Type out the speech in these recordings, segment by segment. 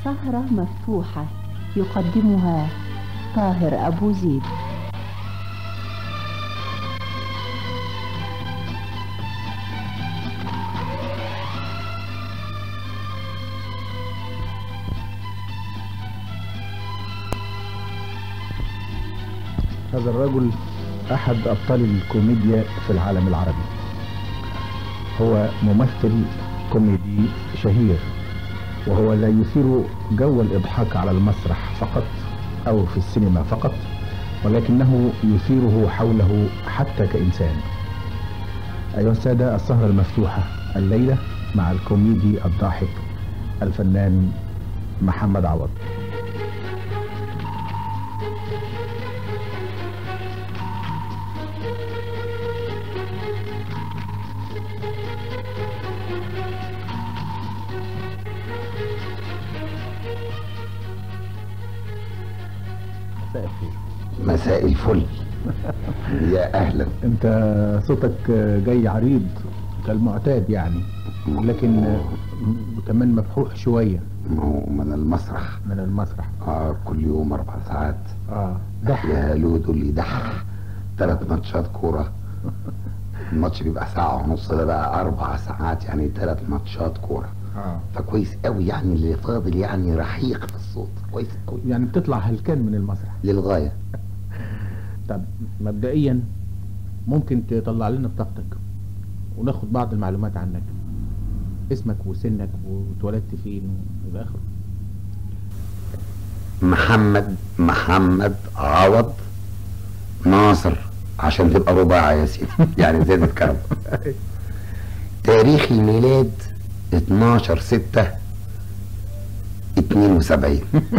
سهرة مفتوحة يقدمها طاهر أبو زيد هذا الرجل أحد أبطال الكوميديا في العالم العربي هو ممثل كوميدي شهير وهو لا يثير جو الإضحاك على المسرح فقط أو في السينما فقط ولكنه يثيره حوله حتى كإنسان أيها السادة السهرة المفتوحة الليلة مع الكوميدي الضاحك الفنان محمد عوض مساء الخير مساء الفل يا اهلا انت صوتك جاي عريض كالمعتاد يعني لكن كمان مبحوح شوية ما هو من المسرح من المسرح اه كل يوم اربع ساعات اه دح يا لودو اللي دح ثلاث ماتشات كورة الماتش بيبقى ساعة ونص ده بقى أربع ساعات يعني ثلاث ماتشات كورة اه فكويس قوي يعني اللي فاضل يعني رحيق في الصوت كويس قوي يعني بتطلع هلكان من المسرح للغاية طب مبدئيا ممكن تطلع لنا بطاقتك وناخد بعض المعلومات عنك اسمك وسنك واتولدت فين والى اخره محمد محمد عوض ناصر عشان تبقى رباعي يا سيدي يعني زي الكرم تاريخ الميلاد 12 6 72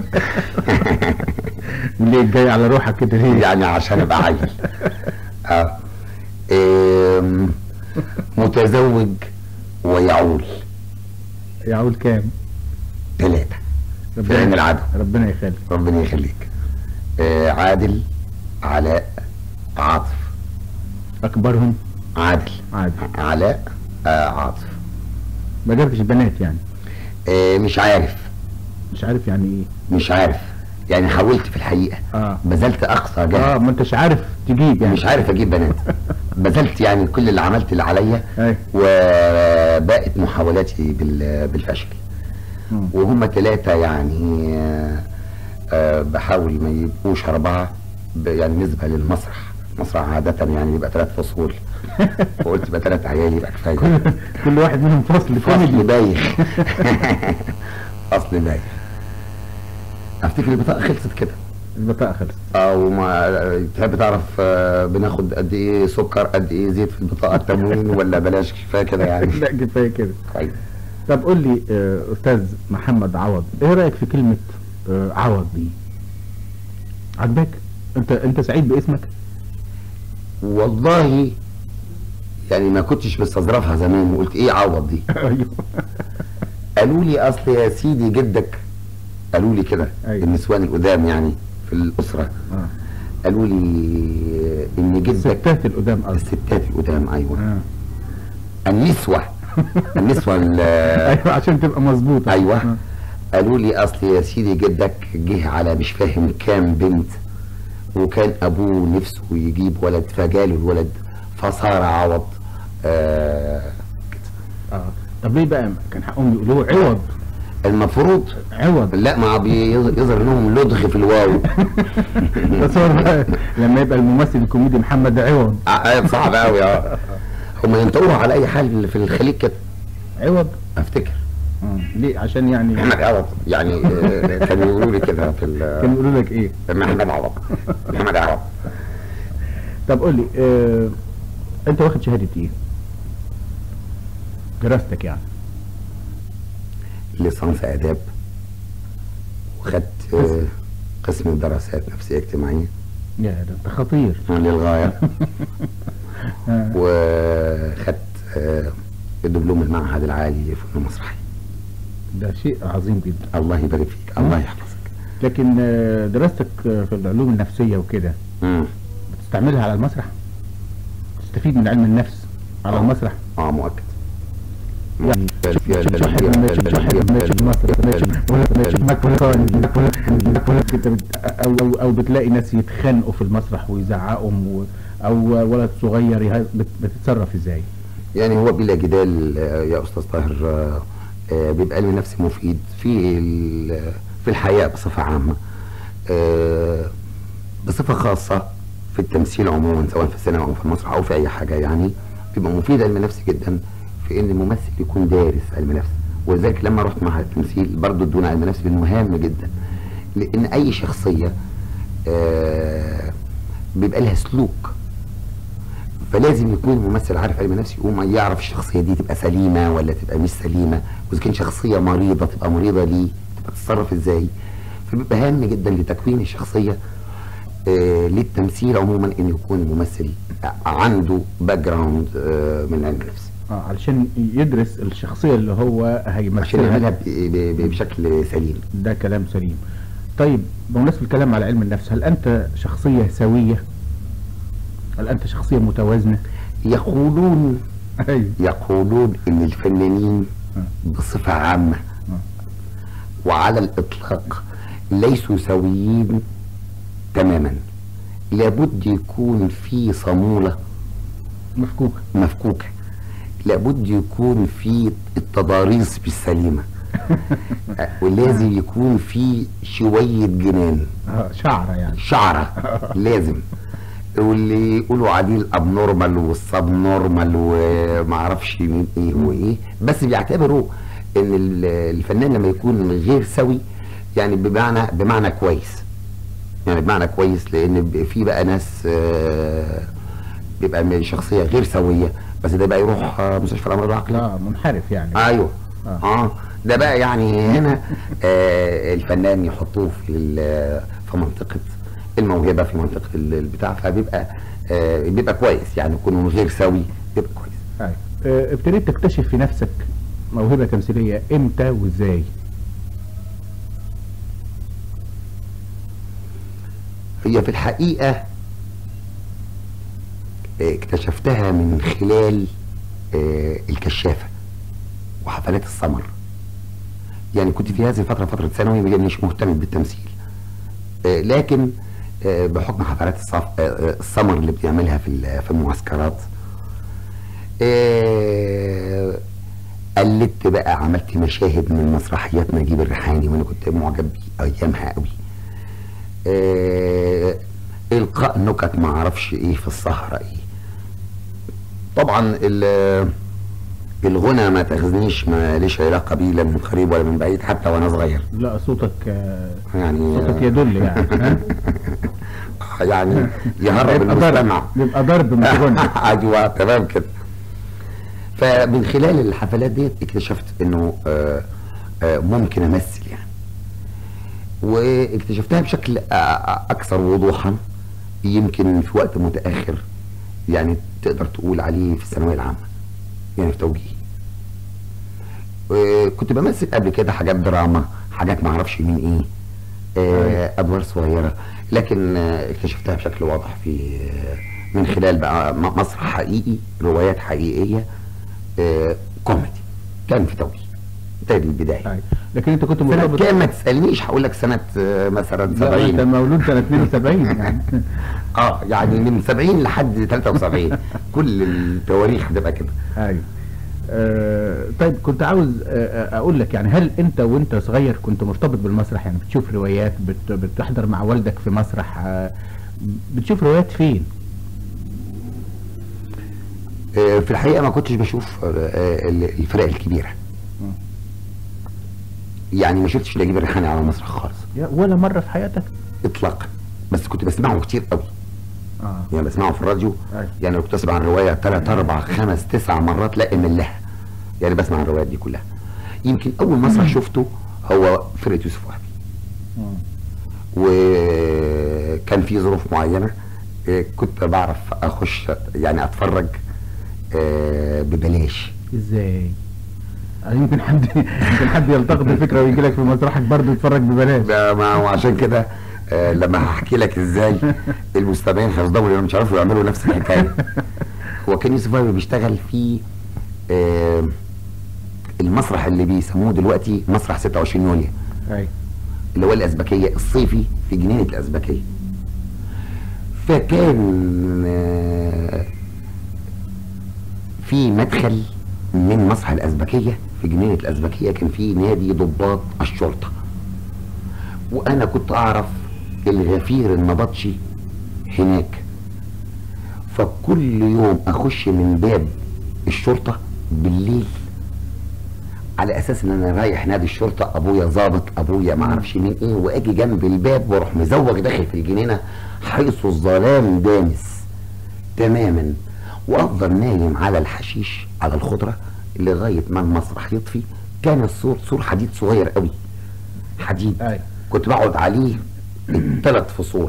ليه جاي على روحك كده ليه يعني عشان ابقى عيل اه آم، متزوج ويعول يعول كام ثلاثة في عين العدو ربنا يخليك ربنا يخليك آه عادل علاء عاطف اكبرهم عادل عادي علاء آه عاطف ما جابش بنات يعني آه مش عارف مش عارف يعني ايه مش عارف يعني حاولت في الحقيقة اه بذلت أقصى اه جهد ما انتش عارف تجيب يعني مش عارف أجيب بنات بذلت يعني كل اللي عملت اللي عليا اي وبقت محاولاتي بال- بالفشل مم. وهم ثلاثة يعني آه، آه، بحاول ما يبقوش أربعة ب- يعني نسبة للمسرح المسرح عادة يعني بيبقى ثلاث فصول وقلت يبقى ثلاث عيال يبقى كفاية كل كل واحد منهم فصل فصل كوميدي بايخ فصل بايخ افتكر البطاقة خلصت كده البطاقه خلصت او ما تحب تعرف آه، بناخد قد ايه سكر قد ايه زيت في البطاقة التموين ولا بلاش كفاية كده يعني لا كفايه كده طيب طب قول لي آه، استاذ محمد عوض ايه رايك في كلمه آه، عوض دي عجبك انت انت سعيد باسمك والله يعني ما كنتش مستظرفها زمان وقلت ايه عوض دي ايوه قالوا لي اصل يا سيدي جدك قالوا لي كده أيوة. النسوان القدام يعني في الاسره اه قالوا لي ان جدك الستات القدام قصدي الستات القدام ايوه آه. النسوه النسوه ال- ايوه عشان تبقى مظبوطه ايوه آه. قالوا لي اصل يا سيدي جدك جه على مش فاهم كام بنت وكان ابوه نفسه يجيب ولد فجاله الولد فصار عوض آه اه طب ليه بقى كان حقهم يقولوا عوض المفروض عوض لا ما بيظهر انهم لدغ في الواو تصور بقى لما يبقى الممثل الكوميدي محمد عوض آه، صعب قوي اه هم ينطقوها على اي حال في الخليج كده عوض افتكر آه. ليه عشان يعني محمد عوض يعني آه، كانوا يقولوا لي كده في ال- كانوا يقولوا لك ايه محمد عوض محمد عوض طب قول لي آه انت واخد شهاده ايه دراستك يعني ليسانس اداب وخدت آه، قسم دراسات نفسيه اجتماعيه يا ده انت خطير للغايه آه. وخدت آه، الدبلوم المعهد العالي لفنون مسرحيه ده شيء عظيم جدا الله يبارك فيك الله يحفظك لكن آه، دراستك آه، في العلوم النفسيه وكده مم. بتستعملها على المسرح تستفيد من علم النفس على آه. المسرح اه مؤكد يعني في- شوف شوف واحد ماشي شوف واحد ماشي في مصر ماشي ولا ماشي في مكان انت بت- او او او بتلاقي ناس يتخانقوا في المسرح ويزعقوا و- او ولد صغير يه- بت- بتتصرف ازاي؟ يعني هو بلا جدال آه، يا استاذ طاهر آه، آه، بيبقى علم نفسي مفيد في ال- في الحياه بصفه عامه آه، بصفه خاصه في التمثيل عموما سواء في السينما او في المسرح او في اي حاجه يعني بيبقى مفيد علم نفسي جدا في ان الممثل يكون دارس علم نفس ولذلك لما رحت معهد التمثيل برضه ادونا علم نفس لانه مهم جدا لان اي شخصيه آه، بيبقى لها سلوك فلازم يكون الممثل عارف علم نفس يقوم يعرف الشخصيه دي تبقى سليمه ولا تبقى مش سليمه واذا كان شخصيه مريضه تبقى مريضه ليه تبقى تتصرف ازاي فبيبقى هام جدا لتكوين الشخصيه آه للتمثيل عموما ان يكون الممثل عنده باك جراوند آه من علم النفس اه علشان يدرس الشخصيه اللي هو عشان يعملها هيمثلها ب- ب- ب- بشكل سليم ده كلام سليم طيب بمناسبه الكلام على علم النفس هل انت شخصيه سويه؟ هل انت شخصيه متوازنه؟ يقولون ايوه يقولون ان الفنانين آه. بصفة عامة وعلى الإطلاق ليسوا سويين تماما لابد يكون في صمولة مفكوكه مفكوكة لابد يكون في التضاريس بالسليمة ولازم يكون في شوية جنان اه شعره يعني شعرة لازم واللي يقولوا عليه الابنورمال والسب نورمال وما اعرفش مين ايه وايه بس بيعتبروا ان ال- الفنان لما يكون غير سوي يعني بمعنى بمعنى كويس يعني بمعنى كويس لان ب- في بقى ناس آه، بيبقى من شخصيه غير سويه بس ده بقى يروح آه، مستشفى الامراض العقليه لا منحرف يعني ايوه آه. اه ده بقى يعني هنا آه الفنان يحطوه في ال- في منطقه الموهبه في منطقه ال- البتاع فبيبقى آه بيبقى كويس يعني يكون غير سوي بيبقى كويس أيوة. آه، ابتديت تكتشف في نفسك موهبه تمثيليه امتى وازاي؟ هي في الحقيقه آه، اكتشفتها من خلال آه الكشافه وحفلات السمر يعني كنت في هذه الفتره فتره ثانوي مش مهتم بالتمثيل آه، لكن آه، بحكم حفلات الصف... آه، آه، السمر اللي بيعملها في ال- في المعسكرات آه، قلدت بقى عملت مشاهد من مسرحيات نجيب الريحاني وانا كنت معجب بيه ايامها قوي آه، القاء نكت ما اعرفش ايه في السهره ايه طبعا ال- الغنى ما تاخذنيش ما ليش علاقه بيه لا من قريب ولا من بعيد حتى وانا صغير لا صوتك آه، يعني صوتك يدل يعني ها؟ يعني يهرب يبقى ضرب المستمع يبقى ضرب مش غنى ايوه تمام كده فمن خلال الحفلات ديت اكتشفت انه آه، آه، ممكن امثل يعني واكتشفتها بشكل آه، آه، اكثر وضوحا يمكن في وقت متاخر يعني تقدر تقول عليه في الثانويه العامه يعني في توجيه كنت بمثل قبل كده حاجات دراما حاجات ما اعرفش مين ايه آه، ادوار صغيره لكن آه، اكتشفتها بشكل واضح في آه، من خلال بقى م- مسرح حقيقي روايات حقيقيه آه، كوميدي كان في توجيه ده البدايه أيوة. لكن انت كنت سنة مرتبط كام ما تسألنيش هقول لك سنة آه، مثلا لا انت 70 مولود سنه 72 يعني اه يعني من 70 لحد 73 كل التواريخ هتبقى كده ايوه آه طيب كنت عاوز آه اقول لك يعني هل انت وانت صغير كنت مرتبط بالمسرح يعني بتشوف روايات بت بتحضر مع والدك في مسرح آه بتشوف روايات فين؟ آه، في الحقيقة ما كنتش بشوف آه، آه، الفرق الكبيرة يعني ما شفتش نجيب الريحاني على المسرح خالص يا- ولا مره في حياتك؟ اطلاقا بس كنت بسمعه كتير قوي اه يعني بسمعه في الراديو أيوة. يعني لو كنت اسمع الروايه ثلاث اربع خمس تسع مرات لا املها يعني بسمع الروايات دي كلها يمكن اول مسرح شفته هو فرقه يوسف وهبي مم. وكان في ظروف معينه آه، كنت بعرف اخش يعني اتفرج آه، ببلاش ازاي؟ آه، يمكن حد يمكن حد يلتقط الفكره ويجي لك في مسرحك برضه يتفرج ببلاش ده ما وعشان كده آه، لما هحكي لك ازاي المستمعين هيصدموا لانهم مش عارفوا يعملوا نفس الحكايه هو كان يوسف وهبي بيشتغل في آه، المسرح اللي بيسموه دلوقتي مسرح 26 يوليو اي اللي هو الأزبكية الصيفي في جنينة الأزبكية فكان آه، في مدخل من مسرح الأزبكية في جنينة الأزبكية كان في نادي ضباط الشرطة وأنا كنت أعرف الغفير النبطشي هناك فكل يوم أخش من باب الشرطة بالليل على اساس ان انا رايح نادي الشرطه ابويا ظابط ابويا ما اعرفش مين ايه واجي جنب الباب واروح مزوغ داخل في الجنينه حيث الظلام دامس تماما وافضل نايم على الحشيش على الخضره لغايه ما المسرح يطفي كان السور سور حديد صغير قوي حديد أي. كنت بقعد عليه ثلاث فصول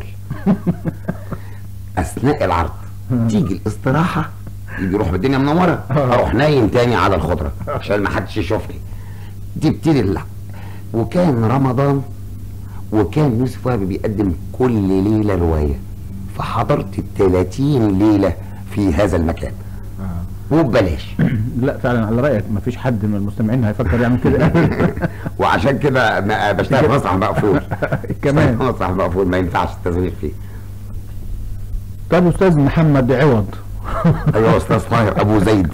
اثناء العرض تيجي الاستراحه يروح بالدنيا منوره اروح نايم تاني على الخضره عشان ما حدش يشوفني تبتدي اللعب وكان رمضان وكان يوسف وهبي بيقدم كل ليله روايه فحضرت ال 30 ليله في هذا المكان وببلاش لا فعلا على رايك ما فيش حد من المستمعين هيفكر يعمل كده وعشان كده ما- بشتغل في مسرح مقفول كمان. مسرح مقفول ما ينفعش التزوير فيه طب استاذ محمد عوض ايوه يا استاذ طاهر ابو زيد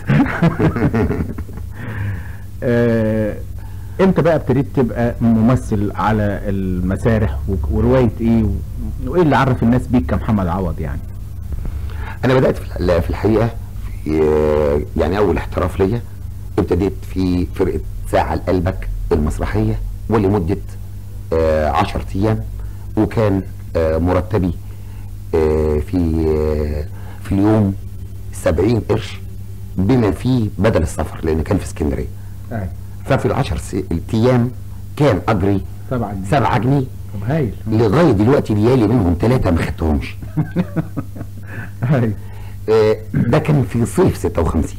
آه، امتى بقى ابتديت تبقى ممثل على المسارح و- وروايه ايه و- وايه اللي عرف الناس بيك كمحمد عوض يعني انا بدات في الح- في الحقيقه في يعني اول احتراف ليا ابتديت في فرقه ساعه لقلبك المسرحيه ولمده آه، عشر ايام وكان آه، مرتبي آه، في آه، في اليوم 70 قرش بما فيه بدل السفر لان كان في اسكندريه اي ففي العشر س- ايام كان اجري سبعة جنيه 7 جنيه طب هايل لغايه دلوقتي بيالي منهم ثلاثه ما خدتهمش هايل آه، ده كان في صيف 56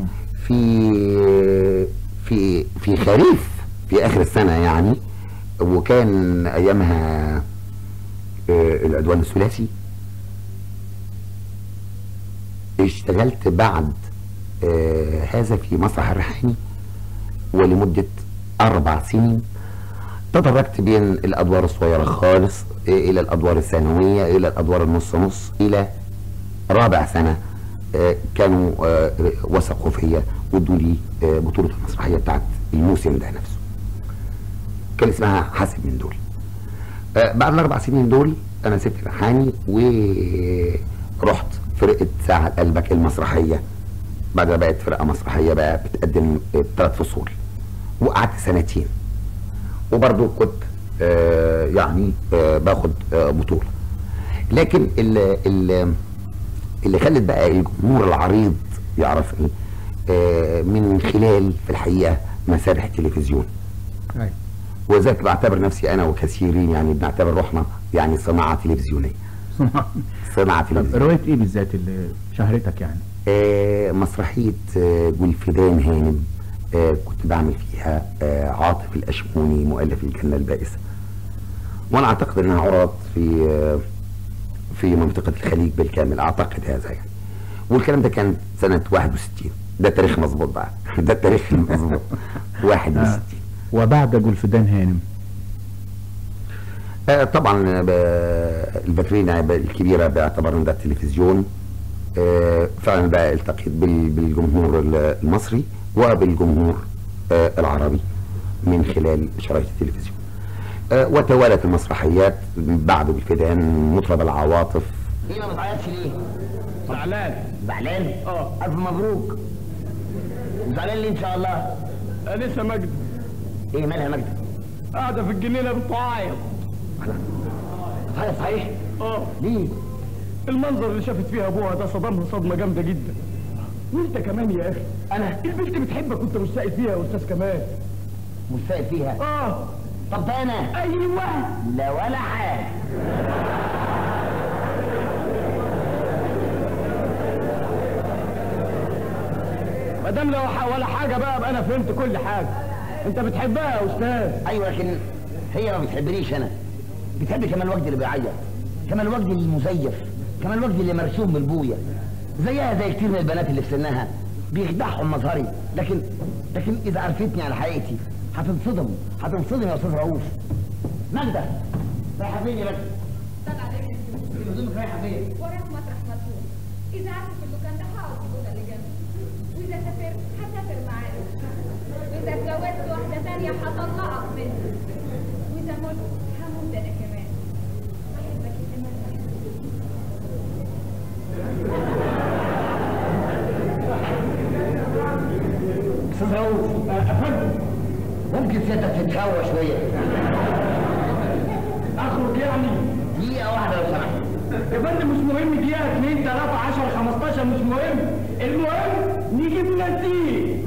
في في في خريف في اخر السنه يعني وكان ايامها آه، العدوان الثلاثي اشتغلت بعد آه، هذا في مسرح الريحاني ولمده اربع سنين تدرجت بين الادوار الصغيره خالص آه، الى الادوار الثانويه الى الادوار النص نص الى رابع سنه آه، كانوا آه، وثقوا فيا وادوا لي آه، بطوله المسرحيه بتاعت الموسم ده نفسه كان اسمها حاسب من دول آه، بعد الاربع سنين دول انا سبت ريحاني ورحت فرقه ساعه قلبك المسرحيه بعدها بقت فرقه مسرحيه بقى بتقدم ثلاث فصول وقعدت سنتين وبرضو كنت آه، يعني آه، باخد آه، بطوله لكن ال ال اللي خلت بقى الجمهور العريض يعرف ايه آه، من خلال في الحقيقه مسارح التلفزيون اي وذلك بعتبر نفسي انا وكثيرين يعني بنعتبر روحنا يعني صناعه تلفزيونيه صناعه طب تلفزيونيه روايه ايه بالذات اللي شهرتك يعني آه، مسرحيه آه، جولفيدان هانم آه، كنت بعمل فيها آه، عاطف الاشموني مؤلف الجنه البائسه وانا اعتقد انها عرضت في آه، في منطقه الخليج بالكامل اعتقد هذا يعني والكلام ده كان سنه 61 ده تاريخ مظبوط بقى ده التاريخ المظبوط 61 وبعد جولفدان هانم آه، طبعا ب- الفاترينا ب- الكبيره باعتبار ان ده التلفزيون آه، فعلا بقى التقيت بال- بالجمهور ال- المصري وبالجمهور آه، العربي من خلال شرايط التلفزيون آه، وتوالت المسرحيات بعد بالفدان مطرب العواطف ليه ما بتعيطش ليه؟ زعلان زعلان؟ اه ألف مبروك زعلان ليه إن شاء الله؟ انسه مجد إيه مالها مجد؟ قاعده في الجنينه بتعيط صحيح صحيح؟ اه ليه؟ المنظر اللي شافت فيه ابوها ده صدمها صدمه جامده جدا وانت كمان يا اخي أنا البنت بتحبك وانت مش سائل فيها يا استاذ كمال مش سائل فيها اه طب ده أنا ايوه لا ولا حاجة ما دام لو ح- ولا حاجه بقى يبقى انا فهمت كل حاجه انت بتحبها يا استاذ أيوة لكن هي ما بتحبنيش أنا بتحب كمال وجدي اللي بيعيط كمال وجدي المزيف كمال وجدي اللي مرسوم بالبوية زيها زي كتير من البنات اللي في سنها بيخدعهم مظهري لكن لكن اذا عرفتني على حقيقتي هتنصدم هتنصدم يا استاذ رؤوف ماجده رايحه فين يا ماجده؟ طلع عليك هدومك رايحه فين؟ وراك مطرح مطلوب اذا قعدت في المكان ده هقعد في الاوضه اللي جنبي واذا سافرت هسافر معاك واذا اتجوزت واحده تانية هطلقك منها واذا مت هموت انا كمان بحبك يا جمال استاذ رؤوف افندم ممكن سيادتك تتهوى شويه اخرج يعني دقيقه واحده لو سمحت يا فندم مش مهم دقيقة 2 3 10 15 مش مهم المهم نجيب نتيجة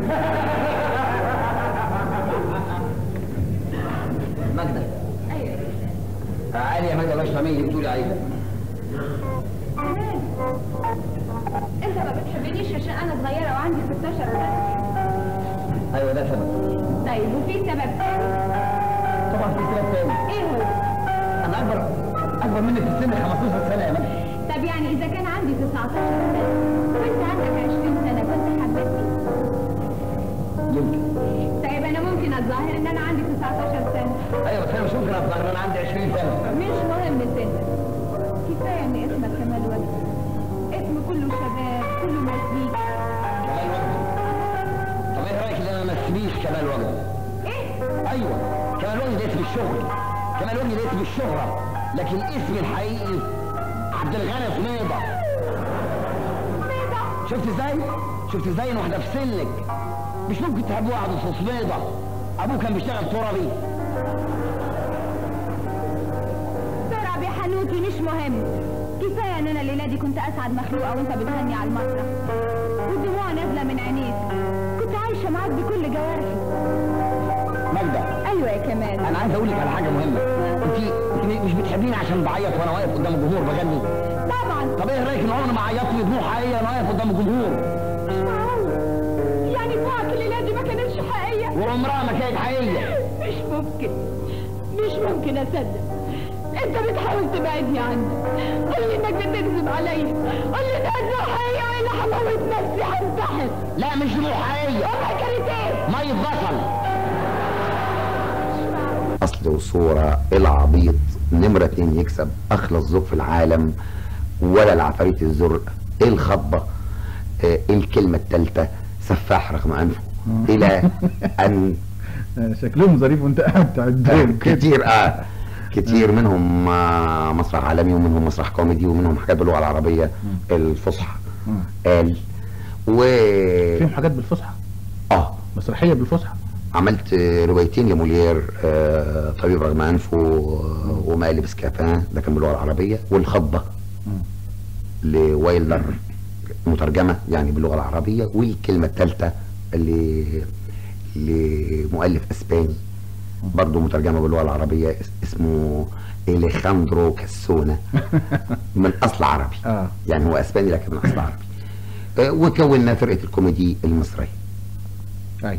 ماجده ايوه يا جمال تعالي يا ماجده باشا مين اللي بتقولي عليه كمان انت ما بتحبنيش عشان انا صغيره وعندي 16 سنه ايوه ده سبب طيب وفي سبب تاني طبعا في سبب تاني ايه هو انا اكبر اكبر منك في السن 15 سنه يا ماجده طب يعني اذا كان عندي 19 سنه وانت عندك 20 سنه كنت حبيتني يمكن طيب انا ممكن اتظاهر ان انا عندي 19 سنه ايوه بس انا مش ممكن اتظاهر انا عندي 20 سنه مش مهم سنك كفايه ان اسمك كمال وجه اسم كله شباب كله مزيكا كمال وجدي طب ايه رايك ان انا ما اسميش كمال وجدي ايه ايوه كمال وجدي ده اسم الشغل كمال وجدي ده اسم الشهره لكن اسمي الحقيقي عبد الغني سميضه بيضه شفت ازاي شفت ازاي ان واحده في سنك مش ممكن تحب واحد في سميضه ابوه كان بيشتغل ترابي ترى يا حنوتي مش مهم كفايه ان انا الليله دي كنت اسعد مخلوقه وانت بتغني على المسرح والدموع نازله من عينيك كنت عايشه معاك بكل جوارحي ماجده ايوه يا كمال انا عايز اقول لك على حاجه مهمه انت انت مش بتحبيني عشان بعيط وانا واقف قدام الجمهور بغني طبعا طب ايه رايك ان عمري ما عيطت لي دموع حقيقيه وانا واقف قدام الجمهور مش معقول يعني دموعك الليله دي ما كانتش حقيقيه وعمرها ما كانت حقيقيه مش ممكن مش ممكن اصدق انت بتحاول تبعدني عني قول لي انك بتكذب عليا قول لي انها دموع حقيقيه والا هموت نفسي هنتحر لا مش دموع حقيقيه امال كانت ايه؟ ميه بصل اصل وصوره العبيط نمره اتنين يكسب اخلص ذوق في العالم ولا العفاريت الزرق الخضه آه، الكلمه الثالثه سفاح رغم انفه الى ان شكلهم ظريف وانت قاعد تعدهم كده كتير اه كتير منهم آه، مسرح عالمي ومنهم مسرح كوميدي ومنهم حاجات باللغه العربيه الفصحى قال و فيهم حاجات بالفصحى اه مسرحيه بالفصحى عملت روايتين لموليير آه، طبيب رغم انفه آه، ومقلب سكافان ده كان باللغه العربيه والخضه لوايلدر مترجمه يعني باللغه العربيه والكلمه الثالثه اللي لمؤلف اسباني برضه مترجمه باللغه العربيه اس- اسمه اليخاندرو كاسونا من اصل عربي آه. يعني هو اسباني لكن من اصل عربي آه، وكونا فرقه الكوميدي المصريه اي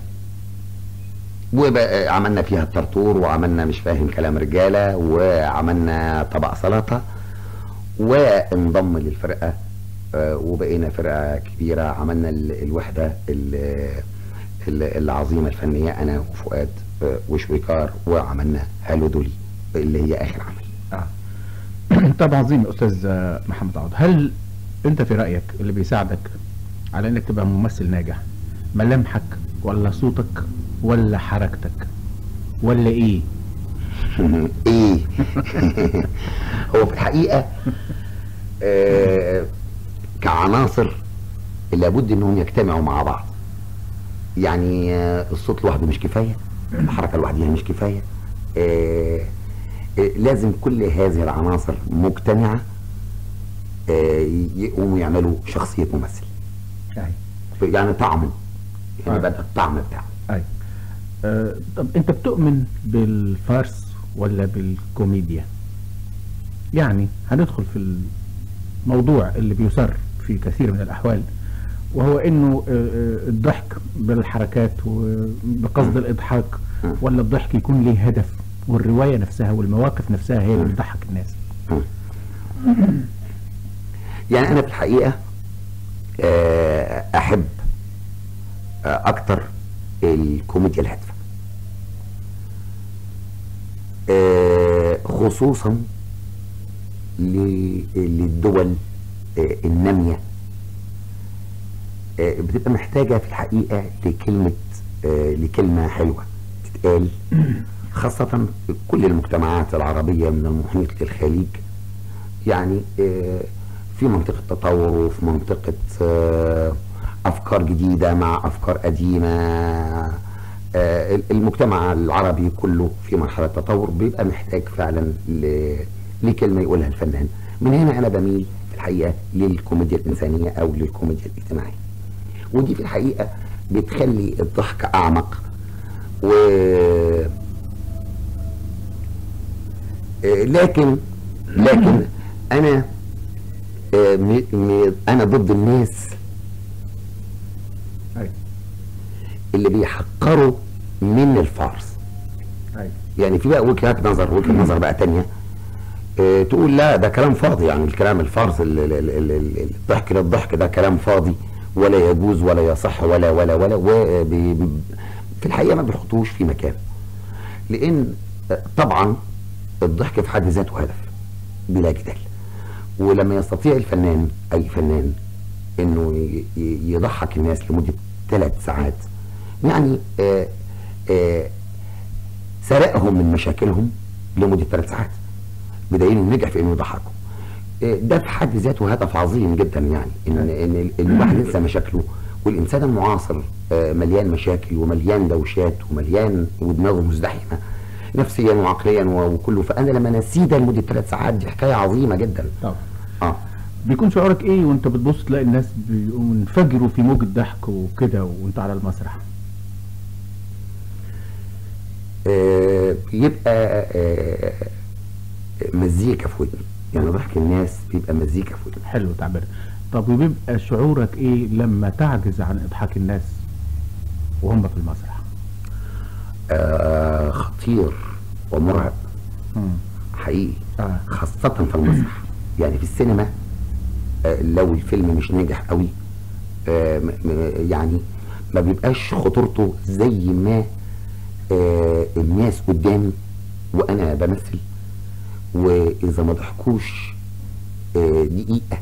وعملنا فيها الطرطور وعملنا مش فاهم كلام رجاله وعملنا طبق سلطه وانضم للفرقه آه، وبقينا فرقه كبيره عملنا ال- الوحده ال- ال- العظيمه الفنيه انا وفؤاد آه، وشويكار وعملنا هالو دولي اللي هي اخر عمل اه طب عظيم يا استاذ آه، محمد عوض هل انت في رايك اللي بيساعدك على انك تبقى ممثل ناجح ملامحك ولا صوتك ولا حركتك ولا ايه ايه هو في الحقيقه آه كعناصر لابد انهم يجتمعوا مع بعض يعني آه الصوت لوحده مش كفايه الحركه لوحدها مش كفايه آه آه لازم كل هذه العناصر مجتمعه آه يقوموا يعملوا شخصيه ممثل اي يعني طعمه يعني آه. بقى الطعم بتاعه اي آه طب انت بتؤمن بالفارس ولا بالكوميديا يعني هندخل في الموضوع اللي بيسر في كثير من الاحوال وهو انه آه، آه، الضحك بالحركات وبقصد الاضحاك ولا الضحك يكون له هدف والروايه نفسها والمواقف نفسها هي اللي بتضحك الناس يعني انا في الحقيقه آه، احب آه، اكتر الكوميديا الهادفه آه، خصوصا ل- للدول آه، الناميه آه، بتبقى محتاجه في الحقيقه لكلمه آه، لكلمه حلوه تتقال خاصه كل المجتمعات العربيه من المحيط للخليج يعني آه، في منطقة تطور وفي منطقة آه، أفكار جديدة مع أفكار قديمة آه، المجتمع العربي كله في مرحلة تطور بيبقى محتاج فعلا ل- لكلمة يقولها الفنان من هنا أنا بميل في الحقيقة للكوميديا الإنسانية أو للكوميديا الاجتماعية ودي في الحقيقة بتخلي الضحك أعمق و آه، لكن لكن انا آه، م- م- انا ضد الناس ايوه اللي بيحقروا من الفرس ايوه يعني في بقى وجهات نظر وجهه نظر بقى تانية آه، تقول لا ده كلام فاضي يعني الكلام الفرز ال- ال- ال- ال- ال- الضحك للضحك ده كلام فاضي ولا يجوز ولا يصح ولا ولا ولا وبي- بي- في الحقيقه ما بيحطوش في مكان لان آه، طبعا الضحك في حد ذاته هدف بلا جدال ولما يستطيع الفنان اي فنان انه ي- ي- يضحك الناس لمده ثلاث ساعات يعني آه آه سرقهم من مشاكلهم لمده ثلاث ساعات بدليل انه نجح في انه يضحكهم آه، ده في حد ذاته هدف عظيم جدا يعني ان ان ال- الواحد ينسى مشاكله والانسان المعاصر آه، مليان مشاكل ومليان دوشات ومليان ودماغه مزدحمه نفسيا وعقليا و- وكله فانا لما نسيه ده لمده ثلاث ساعات دي حكايه عظيمه جدا طبعا اه بيكون شعورك ايه وانت بتبص تلاقي الناس بيقوموا ينفجروا في موجة ضحك وكده وانت على المسرح آه، بيبقى آه، مزيكا في ودني يعني ضحك الناس بيبقى مزيكا في ودني حلو تعبير طب وبيبقى شعورك ايه لما تعجز عن اضحاك الناس وهم في المسرح آه، خطير ومرعب مم. حقيقي آه. خاصة في المسرح يعني في السينما آه، لو الفيلم مش ناجح قوي آه، م- م- يعني ما بيبقاش خطورته زي ما آه، الناس قدامي وانا بمثل واذا ما ضحكوش آه، دقيقة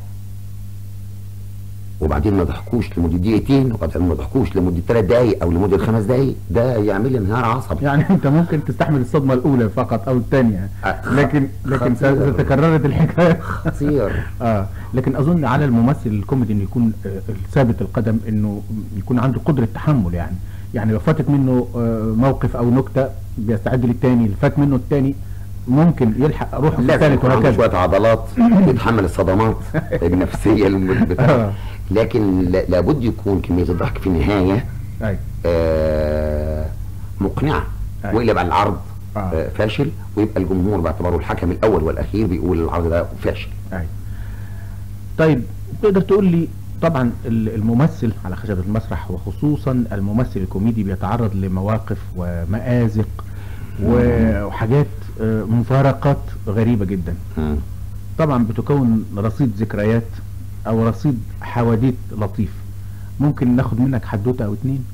وبعدين ما ضحكوش لمدة دقيقتين وبعدين ما ضحكوش لمدة ثلاث دقايق او لمدة خمس دقايق ده يعمل لي انهيار عصبي يعني انت ممكن تستحمل الصدمة الاولى فقط او الثانية آه، خ- لكن لكن خطير. اذا تكررت الحكاية خطير اه لكن اظن على الممثل الكوميدي انه يكون آه، ثابت القدم انه يكون عنده قدرة تحمل يعني يعني لو فاتت منه آه، موقف او نكتة بيستعد للتاني اللي فات منه التاني ممكن يلحق روحه في لازم الثالث يكون عنده وهكذا شويه عضلات يتحمل الصدمات النفسيه الم- بتاع آه. لكن لا- لابد يكون كميه الضحك في النهايه ايوه آه، مقنعه أيوة. والا بقى العرض آه. آه، فاشل ويبقى الجمهور باعتباره الحكم الاول والاخير بيقول العرض ده فاشل ايوه طيب تقدر تقول لي طبعا ال- الممثل على خشبة المسرح وخصوصا الممثل الكوميدي بيتعرض لمواقف ومآزق و- وحاجات آه، مفارقات غريبة جدا مم. طبعا بتكون رصيد ذكريات او رصيد حواديت لطيف ممكن ناخد منك حدوته او اتنين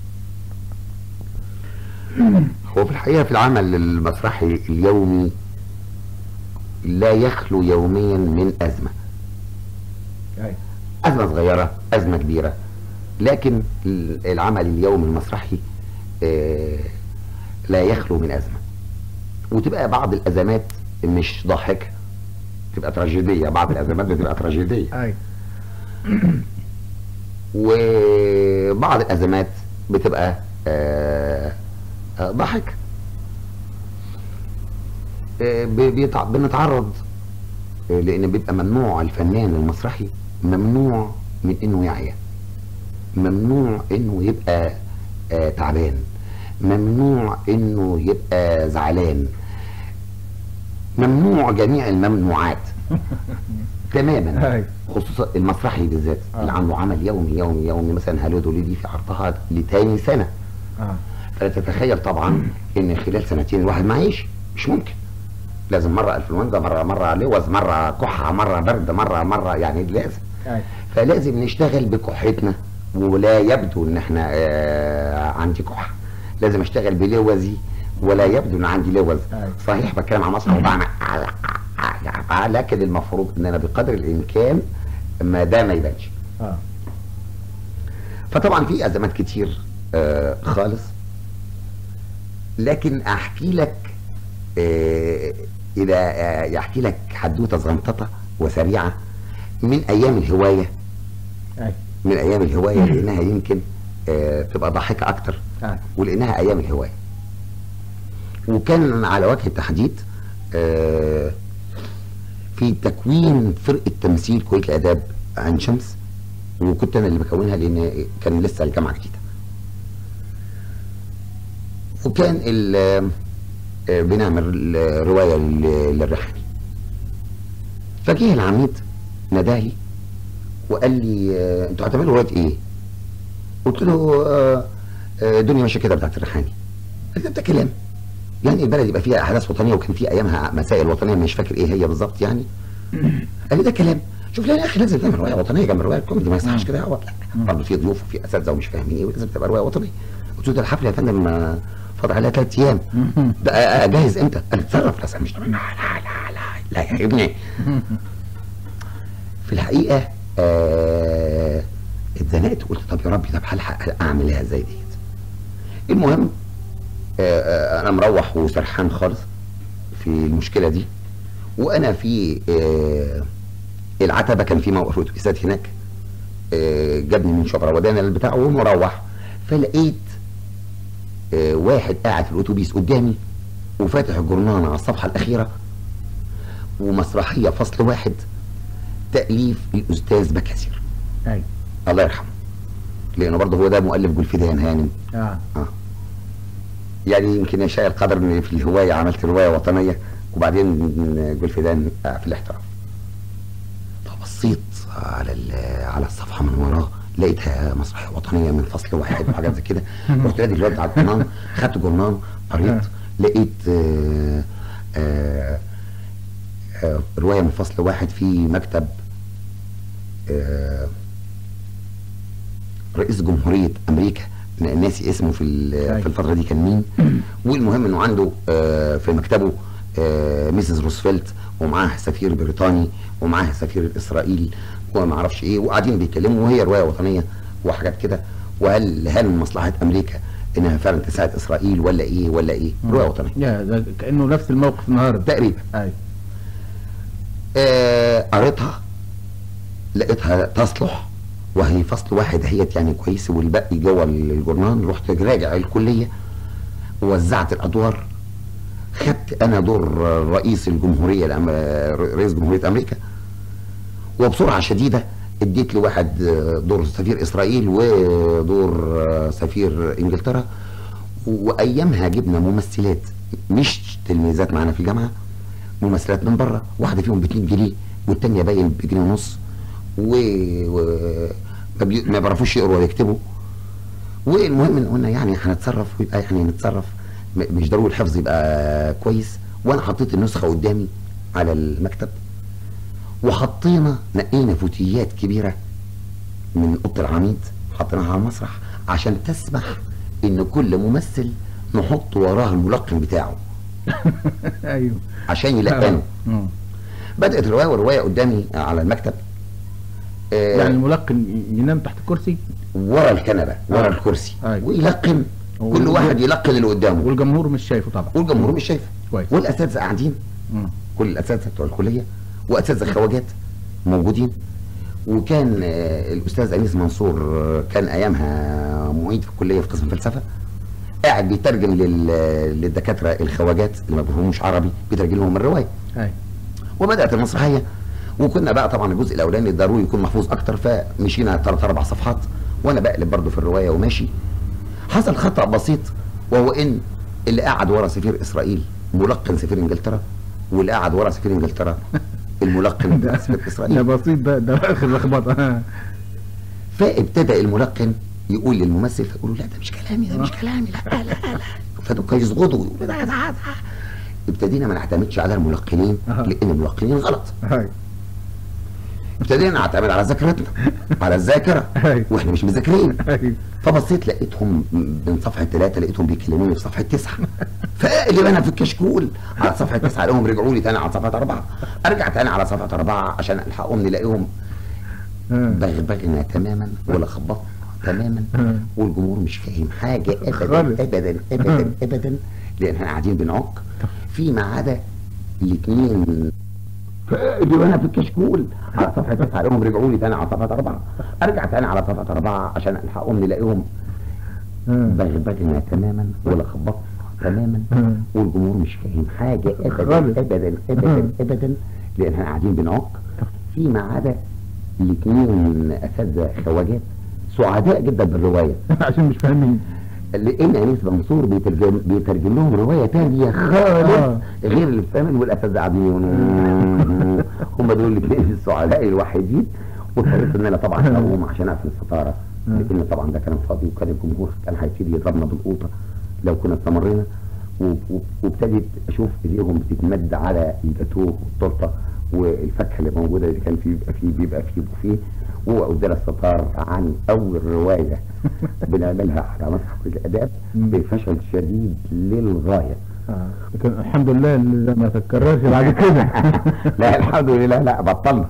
هو في الحقيقه في العمل المسرحي اليومي لا يخلو يوميا من ازمه ايوه أزمة صغيرة أزمة كبيرة لكن ال- العمل اليومي المسرحي آه، لا يخلو من أزمة وتبقى بعض الأزمات مش ضاحكة تبقى تراجيدية بعض الأزمات بتبقى تراجيدية ايوه وبعض الأزمات بتبقى آه، آه، ضحك آه، ب- بيتع- بنتعرض آه، لأن بيبقى ممنوع الفنان المسرحي ممنوع من إنه يعيا ممنوع إنه يبقى آه، تعبان ممنوع إنه يبقى زعلان ممنوع جميع الممنوعات تماما أيوة. خصوصا المسرحي بالذات آه. اللي عنده عمل يومي يومي يومي مثلا هالو دي في عرضها لتاني سنه اه فلا تتخيل طبعا ان خلال سنتين الواحد ما يعيش مش ممكن لازم مره انفلونزا مره مره لوز مره كحه مره برد مره مره يعني لازم ايوه فلازم نشتغل بكحتنا ولا يبدو ان احنا آه عندي كحه لازم اشتغل بلوزي ولا يبدو ان عندي لوز أيوة. صحيح بتكلم عن مسرح وبعمل لكن المفروض ان انا بقدر الامكان ما ده ما يبانش اه فطبعا في ازمات كتير آه خالص لكن احكي لك آه اذا آه يحكي لك حدوته صغنططه وسريعه من ايام الهوايه اي من ايام الهوايه لانها يمكن آه تبقى ضاحكه اكتر آه. ولانها ايام الهوايه وكان على وجه التحديد آه في تكوين فرقه تمثيل كليه الاداب عين شمس وكنت انا اللي بكونها لان كان لسه الجامعه جديده وكان ال- آه، بنعمل روايه لل- للرحلي فجه العميد نادالي وقال لي آه، انتوا هتعملوا روايه ايه؟ قلت له آه، آه، الدنيا ماشيه كده بتاعت الريحاني قال لي ده كلام يعني البلد يبقى فيها احداث وطنيه وكان في ايامها مسائل وطنيه مش فاكر ايه هي بالظبط يعني قال لي ده كلام شوف لا يا اخي لازم تعمل روايه وطنيه جنب الروايه الكوميدي ما يصحش كده هو لا برضه في ضيوف وفي اساتذه ومش فاهمين ايه ولازم تبقى روايه وطنيه قلت له ده الحفله يا فندم آه، فاضل عليها ثلاث ايام ده آه، آه، جاهز امتى؟ قال لي اتصرف لا مش لا لا لا لا لا يا ابني في الحقيقه آه اتزنقت قلت طب يا ربي طب هلحق اعملها ازاي ديت المهم آه آه انا مروح وسرحان خالص في المشكله دي وانا في آه العتبه كان في موقف اتوبيسات هناك آه جابني من شبرا ودانا البتاع ومروح فلقيت آه واحد قاعد في الاتوبيس قدامي وفاتح الجرنان على الصفحه الاخيره ومسرحيه فصل واحد تاليف الاستاذ بكاسر اي الله يرحمه لانه برضه هو ده مؤلف جولفيدان هانم اه اه يعني يمكن يشاء القدر ان في الهوايه عملت روايه وطنيه وبعدين جولفيدان آه في الاحتراف فبصيت على ال- على الصفحه من وراه لقيتها مسرحيه وطنيه من فصل واحد وحاجات زي كده رحت نادي الواد على الجرنان خدت جرنان قريت لقيت آه آه آه روايه من فصل واحد في مكتب آه رئيس جمهوريه امريكا ن- ناسي اسمه في ال- في الفتره دي كان مين والمهم انه عنده آه، في مكتبه آه، ميسيس روزفلت ومعاه سفير بريطاني ومعاه سفير اسرائيل وما اعرفش ايه وقاعدين بيتكلموا وهي روايه وطنيه وحاجات كده وهل هل من مصلحه امريكا انها فعلا تساعد اسرائيل ولا ايه ولا ايه روايه وطنيه يا ده كانه نفس الموقف النهارده تقريبا اي آه، قريتها لقيتها تصلح وهي فصل واحد هيت يعني كويس والباقي جوه الجرنان رحت راجع الكليه ووزعت الادوار خدت انا دور رئيس الجمهوريه الأم... رئيس جمهوريه امريكا وبسرعه شديده اديت لواحد دور سفير اسرائيل ودور سفير انجلترا وايامها جبنا ممثلات مش تلميذات معانا في الجامعه ممثلات من بره واحده فيهم ب 2 جنيه والتانيه باين بجنيه ونص و, و... ما, بي... ما بيعرفوش يقروا ولا يكتبوا والمهم ان قلنا يعني هنتصرف ويبقى يعني نتصرف م- مش ضروري الحفظ يبقى كويس وانا حطيت النسخه قدامي على المكتب وحطينا نقينا فوتيات كبيره من اوضه العميد حطيناها على المسرح عشان تسمح ان كل ممثل نحط وراه الملقن بتاعه ايوه عشان يلقنه آه. بدات الروايه والروايه قدامي على المكتب آه يعني الملقن ينام تحت الكرسي ورا الكنبه ورا آه. الكرسي أيوة. ويلقن هو- كل واحد يلقن اللي قدامه والجمهور مش شايفه طبعا والجمهور مش شايفه كويس. والاساتذه قاعدين مم. كل الاساتذه بتوع الكليه واساتذه خواجات موجودين وكان آه، الاستاذ انيس منصور آه، كان ايامها معيد في الكليه في قسم فلسفه قاعد بيترجم لل- للدكاتره الخواجات اللي ما بيفهموش عربي بيترجم لهم الروايه اي وبدات المسرحيه وكنا بقى طبعا الجزء الاولاني ضروري يكون محفوظ اكتر فمشينا ثلاث اربع صفحات وانا بقلب برضه في الروايه وماشي حصل خطا بسيط وهو ان اللي قاعد ورا سفير اسرائيل ملقن سفير انجلترا واللي قاعد ورا سفير انجلترا الملقن ده سفير ده اسرائيل بسيط ده ده اخر لخبطه فابتدى الملقن يقول للممثل فيقول له لا ده مش كلامي ده مش كلامي لا لا لا, لا. فدول يصغدوا ويقولوا ده ده ده ابتدينا ما نعتمدش على الملقنين أها. لان الملقنين غلط هاي ابتدينا نعتمد على ذاكرتنا على الذاكره أيوة. واحنا مش مذاكرين أيوة. فبصيت لقيتهم من صفحه ثلاثه لقيتهم بيكلموني في صفحه تسعه فاقلب انا في الكشكول على صفحه تسعه الاقيهم رجعوا لي تاني على صفحه اربعه ارجع تاني على صفحه اربعه عشان الحقهم نلاقيهم آه. بغبغنا تماما ولا خبطنا تماما والجمهور مش فاهم حاجه ابدا خالص. ابدا ابدا ابدا لان احنا قاعدين بنعك فيما عدا الاثنين فاقلب انا في الكشكول على صفحه تسعه الاقيهم رجعوا لي تاني على صفحه اربعه ارجع تاني على صفحه اربعه عشان الحقهم نلاقيهم آه. بغبغنا تماما ولا خبطنا تماما مم. والجمهور مش فاهم حاجه ابدا خالص. ابدا ابدا ابدا لان احنا قاعدين بنعك فيما عدا الاثنين اساتذه خواجات سعداء جدا بالروايه عشان مش فاهمين لان انيس منصور بيترجم بيترجم لهم روايه تانية خالص آه. غير اللي فاهمين والاساتذه قاعدين هم دول الاثنين السعداء الوحيدين واضطريت ان انا طبعا اقوم عشان اقفل الستاره لان طبعا ده كان فاضي وكان الجمهور كان هيبتدي يضربنا بالقوطه لو كنا استمرينا و- و- وابتديت اشوف ايديهم بتتمد على الجاتوه والتورته والفاكهه اللي موجوده اللي كان فيه بيبقى فيه بيبقى فيه بوفيه وأدار الستار عن أول رواية بنعملها على مسرح الآداب بفشل شديد للغاية آه. لكن الحمد لله اللي ما تتكررش بعد كده لا الحمد لله لا بطلنا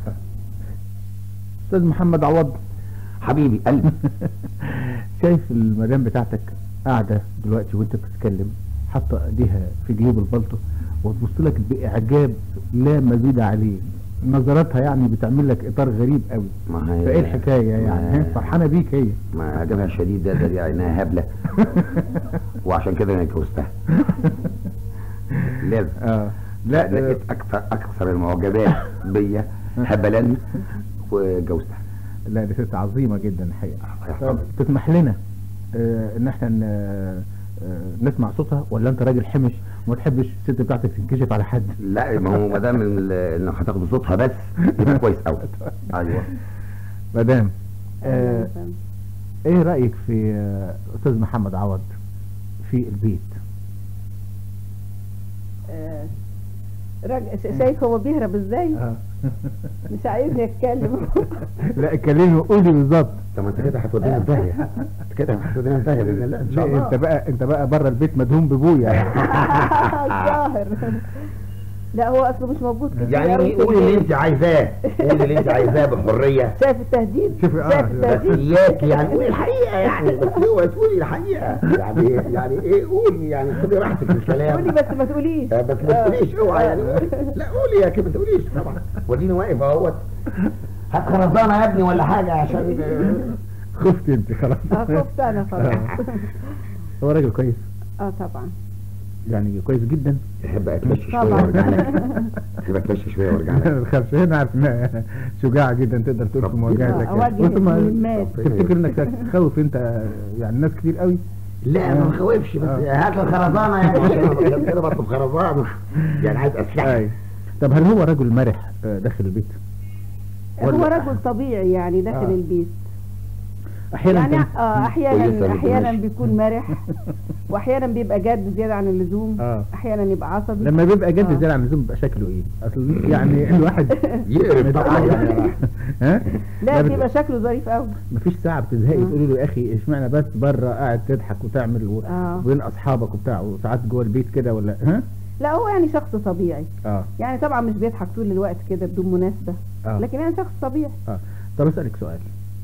استاذ محمد عوض حبيبي قلبي شايف المدام بتاعتك قاعده دلوقتي وانت بتتكلم حاطه ايديها في جيوب البلطو وتبص لك باعجاب لا مزيد عليه نظراتها يعني بتعمل لك اطار غريب قوي ما هي فايه الحكايه يعني ما- فرحانه بيك هي ما عجبها شديد ده ده عينها هبلة وعشان كده انا اتجوزتها لازم اه لا لقيت اكثر اكثر المعجبات بيا هبلا وجوزتها لا دي ست عظيمه جدا الحقيقه يحفظك. طب تسمح لنا آه ان احنا ن- آه نسمع صوتها ولا انت راجل حمش وما تحبش الست بتاعتك تنكشف على حد لا ما هو ما دام ال- انه هتاخدوا صوتها بس يبقى كويس قوي ايوه مدام آه ايه رايك في آه استاذ محمد عوض في البيت آه، راجل ش- شايف هو بيهرب ازاي آه. مش عايزني اتكلم لا اتكلمي وقولي بالظبط طب ما انت كده هتودينا في داهيه انت كده هتودينا في داهيه باذن الله ان شاء لا الله انت بقى انت بقى بره البيت مدهون بابويا يعني الظاهر لا هو اصله مش موجود كتير يعني أوي في قولي اللي البيت. انت عايزاه قولي اللي انت عايزاه بحريه شايف التهديد شوفي، آه، شايف بس بس التهديد اياك يعني قولي الحقيقه يعني بس اوعي تقولي الحقيقه يعني ايه يعني ايه قولي يعني خدي راحتك في الكلام قولي بس ما تقوليش آه، بس ما تقوليش اوعى يعني قولي. لا قولي يا كده ما تقوليش طبعا وديني واقف اهوت هات خرزانه يا ابني ولا حاجه عشان خفت انت خلاص اه خفت انا خلاص هو راجل كويس اه طبعا يعني كويس جدا تحب اتمشى شويه طبعا. وارجع لك تحب اتمشى شويه وارجع لك ما تخافش هنا عارف انها شجاعه جدا تقدر تقول في ربنا- مواجهتك آه، أواجه وانت ما- المهمات. تفتكر انك تخوف انت يعني ناس كتير قوي لا ما بخوفش بس آه. هات الخرزانه يعني عشان كده بطلب خرزانه يعني عايز اسلحه اي طب هل هو رجل مرح آه، داخل البيت هو ولا- رجل طبيعي يعني داخل آه. البيت احيانا يعني كان- اه كويسة احيانا جدا احيانا ماشي. بيكون مرح واحيانا بيبقى جاد زياده عن اللزوم آه. احيانا يبقى عصبي لما بيبقى جد آه. زيادة عن اللزوم بيبقى شكله ايه اصل يعني الواحد يقرف طبعا يعني ها لا بت- بيبقى شكله ظريف قوي مفيش ساعة بتزهقي آه. تقولي له يا اخي اشمعنى بس بره قاعد تضحك وتعمل و... آه. وبين اصحابك وبتاع وساعات جوه البيت كده ولا ها لا هو يعني شخص طبيعي اه يعني طبعا مش بيضحك طول الوقت كده بدون مناسبة اه لكن يعني شخص طبيعي اه طب اسالك سؤال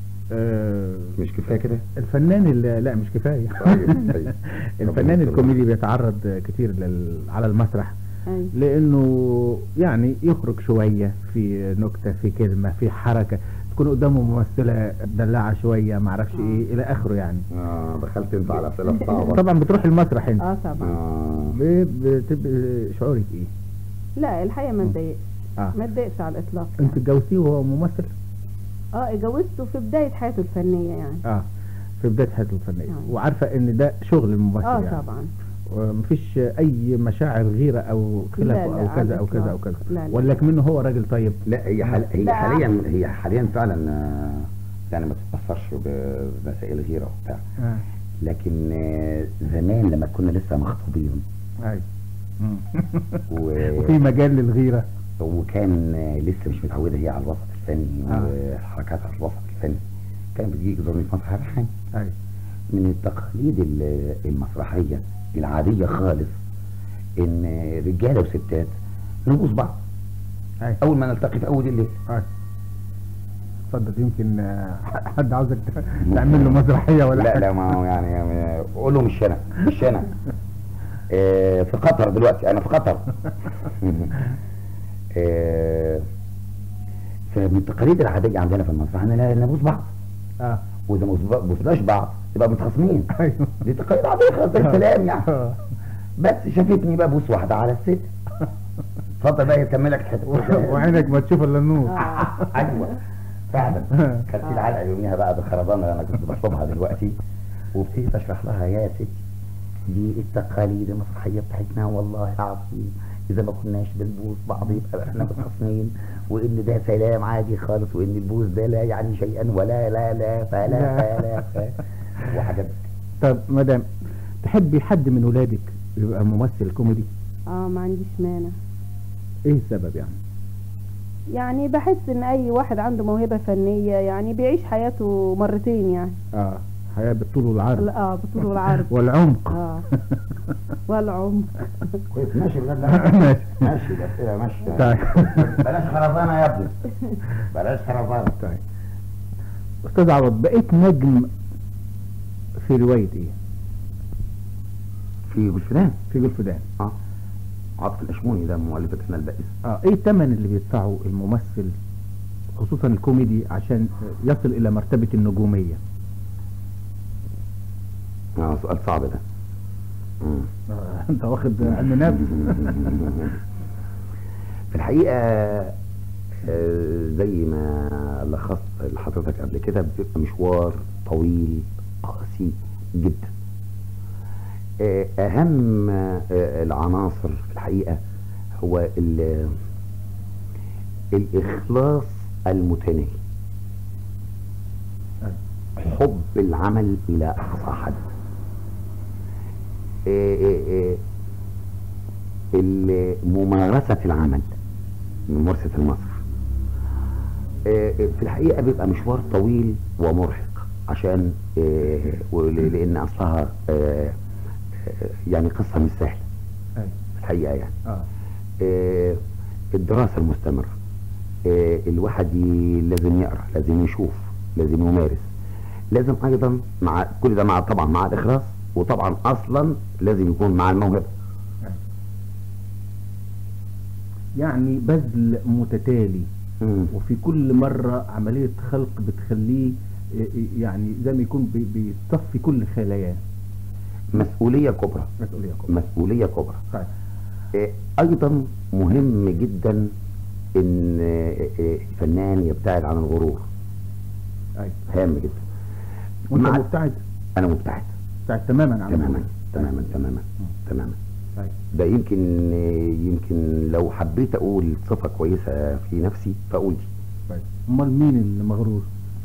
آه مش كفايه كده الفنان اللي لا مش كفايه طيب طيب الفنان الكوميدي بيتعرض كتير لل... على المسرح أيوة. لانه يعني يخرج شويه في نكته في كلمه في حركه تكون قدامه ممثله دلعه شويه ما اعرفش ايه الى اخره يعني اه دخلت انت على اسئله صعبه طبعا بتروح المسرح انت اه طبعا اه ب- بتبقى شعورك ايه لا الحقيقة ما اتضايقش اه ما اتضايقش على الاطلاق يعني. انت اتجوزتيه وهو ممثل اه اتجوزته في بداية حياته الفنية يعني اه في بدايه حياته الفنيه آه. وعارفه ان ده شغل الممثل اه يعني طبعا ومفيش اي مشاعر غيره او خلاف لا، او لا، كذا على او كذا او الإطلاق. كذا لا، لا. ولا منه هو راجل طيب لا هي حال هي لا. حاليا هي حاليا فعلا آه، يعني ما تتاثرش بمسائل غيره وبتاع اه لكن آه، زمان لما كنا لسه مخطوبين ايوه و... وفي مجال للغيره وكان آه، لسه مش متعوده هي على الوسط الفني آه. وحركات الوسط الفني كان بيجي يزورني في مسرح الريحاني ايوه من التقاليد ال- المسرحية العادية خالص ان رجالة وستات نبوس بعض ايوه اول ما نلتقي في اول الليل ايوه اتفضل يمكن آه، حد عاوزك تعمل له مسرحيه ولا لا حاجة. لا ما هو يعني يعني قول له مش انا مش انا آه، في قطر دلوقتي انا في قطر آه، فمن التقاليد العادية عندنا في المسرح ان نبوس بعض اه واذا ما بوسناش بعض يبقى متخاصمين ايوه دي تقاليد عادية خالص زي السلام يعني آه. بس شافتني ببوس واحدة على الست اتفضل بقى يكملك الحته وعينك ما تشوف الا النور ايوه فعلا كانت في العلقه يوميها بقى بالخرزانه اللي انا كنت بشربها دلوقتي وابتديت اشرح لها يا ستي دي التقاليد المسرحيه بتاعتنا والله العظيم اذا ما كناش بنبوس بعض يبقى احنا متخاصمين وان ده سلام عادي خالص وان البوس ده لا يعني شيئا ولا لا لا فلا فلا ف وحاجات طب مدام تحبي حد من ولادك يبقى ممثل كوميدي اه ما عنديش مانع ايه السبب يعني يعني بحس ان اي واحد عنده موهبة فنية يعني بيعيش حياته مرتين يعني اه حياه بالطول والعرض اه بطول والعرض والعمق اه والعمر كويس ماشي بجد لا. ماشي ماشي الاسئله ماشيه طيب بلاش خرزانه يا ابني بلاش خرزانه طيب استاذ عوض بقيت نجم في روايه ايه في بالفلان في جولفدان اه عاطف الاشموني ده مؤلفتنا البائسه اه ايه الثمن اللي بيدفعه الممثل خصوصا الكوميدي عشان يصل الى مرتبه النجوميه اه سؤال صعب ده مم. آه انت واخد علم نفس في الحقيقة آه، زي ما لخصت لحضرتك قبل كده بيبقى مشوار طويل قاسي جدا آه، أهم آه، العناصر في الحقيقة هو ال- الإخلاص المتناهي حب العمل إلى أقصى حد آه، آه، آه، ال- ممارسة العمل ممارسة المسرح آه، آه، في الحقيقة بيبقى مشوار طويل ومرهق عشان آه، ول- لأن أصلها آه، آه، يعني قصة مش سهلة أيوة. في الحقيقة يعني اه آه، الدراسة المستمرة آه، الواحد ي- لازم يقرأ لازم يشوف لازم يمارس لازم أيضا مع كل ده مع طبعا مع الإخلاص وطبعا أصلا لازم يكون مع الموهبة يعني بذل متتالي مم. وفي كل مرة عملية خلق بتخليه ي- ي- يعني زي ما يكون بي- بيصفي كل خلاياه مسؤولية كبرى مسؤولية كبرى مسؤولية كبرى طيب آه، ايضا مهم جدا ان آه، آه، الفنان يبتعد عن الغرور ايوه هام جدا وانت مع- مبتعد انا مبتعد مبتعد تماما عن تماما الغرور. تماما تماما تماما طيب ده يمكن آه، يمكن لو حبيت اقول صفة كويسة في نفسي فاقول دي طيب امال مين اللي مغرور؟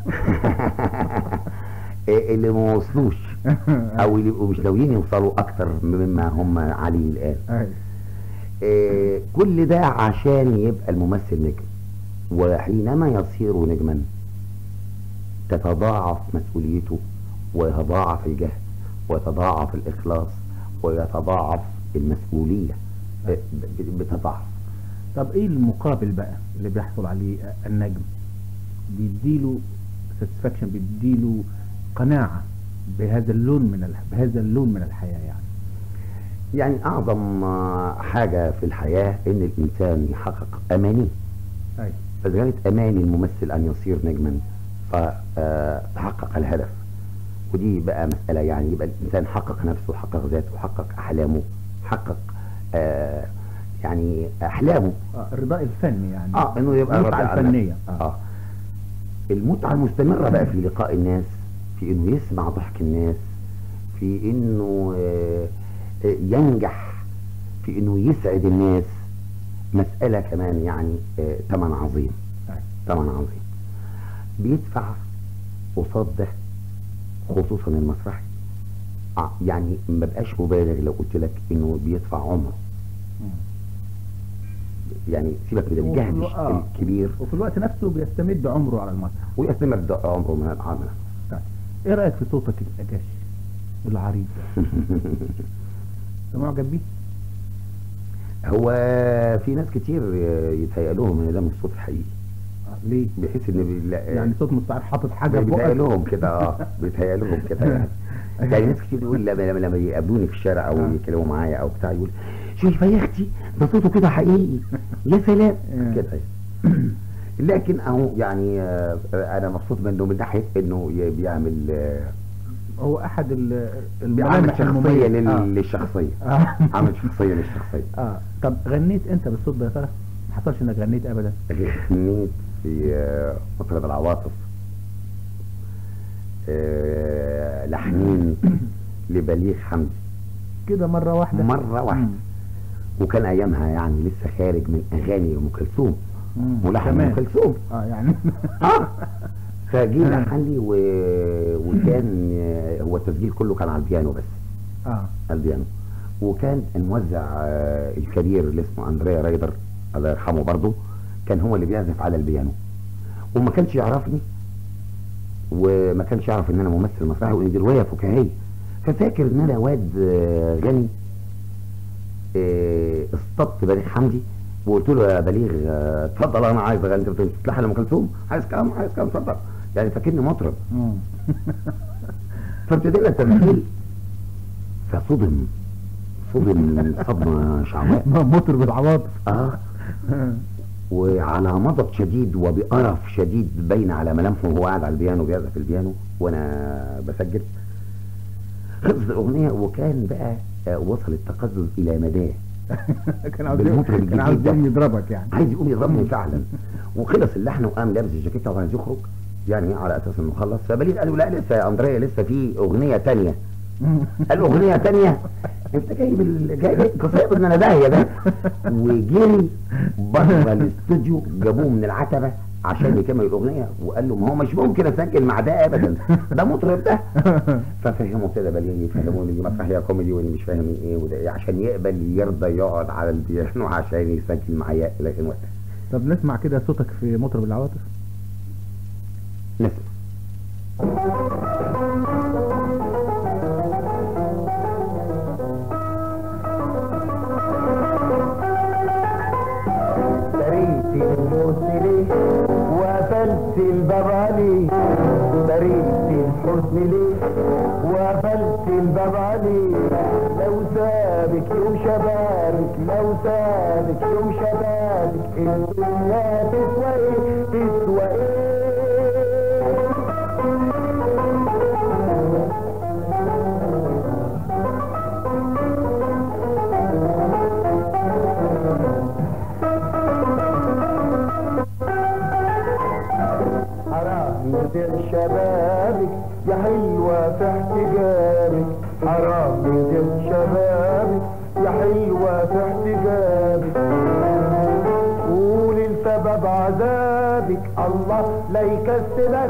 آه، اللي ما وصلوش او اللي يبقوا مش ناويين يوصلوا اكتر مما هم عليه الان ايوه آه، كل ده عشان يبقى الممثل نجم وحينما يصير نجما تتضاعف مسؤوليته ويتضاعف الجهد ويتضاعف الإخلاص ويتضاعف المسؤولية ب- ب- بتضاعف طب ايه المقابل بقى اللي بيحصل عليه النجم؟ بيديله ساتسفاكشن بيديله قناعة بهذا اللون من الح... بهذا اللون من الحياة يعني يعني أعظم آه، حاجة في الحياة إن الإنسان يحقق أمانيه ايوه فإذا كانت أماني الممثل أن يصير نجما فتحقق الهدف ودي بقى مسألة يعني يبقى الإنسان حقق نفسه حقق ذاته حقق أحلامه حقق آه يعني أحلامه آه الرضاء الفني يعني اه انه يبقى المتعة راضي عن الفنية نفسه. اه المتعة المستمرة بقى في لقاء الناس في انه يسمع ضحك الناس في انه آه، آه، ينجح في انه يسعد الناس مسألة كمان يعني آه، ثمن عظيم أيوة. ثمن عظيم بيدفع قصاد ده خصوصا المسرحي آه، يعني ما بقاش مبالغ لو قلت لك انه بيدفع عمره مم. يعني سيبك من الجهد وفي- آه. الكبير وفي الوقت نفسه بيستمد عمره على المسرح ويستمر ده عمره من العمل طيب ايه رايك في صوتك الاجاش العريض ده انت معجب بيه هو في ناس كتير يتهيأ لهم ان ده مش صوت حقيقي آه، ليه بحيث ان بي- لا يعني صوت مستعار حاطط حاجه في بيتهيأ بقك لهم كده اه بيتهيأ لهم كده يعني يعني ناس كتير يقول لما لما لما يقابلوني في الشارع او آه. يتكلموا معايا او بتاع يقول شوفي يا اختي ده صوته كده حقيقي يا سلام آه. كده يعني. لكن اهو يعني آه، انا مبسوط منه من ناحيه انه ي- بيعمل آه، هو احد ال- بيعمل الملامح شخصيه المميزة. لل- آه. للشخصيه آه. عامل شخصيه للشخصيه اه طب غنيت انت بالصوت ده يا ترى ما حصلش انك غنيت ابدا غنيت في آه، مطرب العواطف آه، لحنين لبليغ حمدي كده مره واحده مرة واحدة. مم. وكان ايامها يعني لسه خارج من اغاني ام كلثوم مم. ملحن كمان. ام كلثوم اه يعني اه فجه آه. لحن لي و... وكان آه، هو التسجيل كله كان على البيانو بس اه على البيانو وكان الموزع آه، الكبير اللي اسمه اندريا رايدر الله يرحمه برضه كان هو اللي بيعزف على البيانو وما كانش يعرفني وما كانش يعرف ان انا ممثل مسرحي وان دي روايه فكاهيه ففاكر ان انا واد آه، غني آه، اصطدت بليغ حمدي وقلت له يا بليغ آه، اتفضل انا عايز اغني انت بتلحن لام كلثوم عايز كام عايز كام اتفضل يعني فاكرني مطرب مم. فابتدينا التمثيل فصدم صدم صدمه شعواء مطرب العواطف اه وعلى مضض شديد وبقرف شديد باين على ملامحه وهو قاعد على البيانو بيعزف البيانو وانا بسجل خلصت الاغنيه وكان بقى آه، وصل التقزز الى مداه كان عاوز بالمطرب كان عاوز الجديد ده. يقوم يضربك يعني عايز يقوم يضربني فعلا وخلص اللحن وقام لابس الجاكيته وعايز يخرج يعني على اساس انه خلص فبليغ قال له لا لسه يا اندريا لسه في اغنيه تانية قال له اغنيه تانية انت جايب ال- جايب قصيب ان انا داهيه ده وجري بره الاستوديو جابوه من العتبه عشان يكمل الاغنيه وقال له ما هو مش ممكن اسجل مع ده ابدا ده مطرب ده ففهموا كده بليغ يفهموا ان دي مسرحيه كوميدي واني مش فاهم ايه وده ايه عشان يقبل يرضى يقعد على البيانو عشان يسجل معايا لكن وقتها طب نسمع كده صوتك في مطرب العواطف نسمع دريت الحزن ليه وقفلت الباب عليه دريت الحزن ليه وقفلت الباب عليه لو سابك يوم شبابك لو سابك يوم شبابك الدنيا تسوى ايه تسوى ايه حرام يضيع شبابك يا حلوة في احتجابك حرام يضيع شبابك يا حلوة في احتجابك قولي السبب عذابك الله لا يكسبك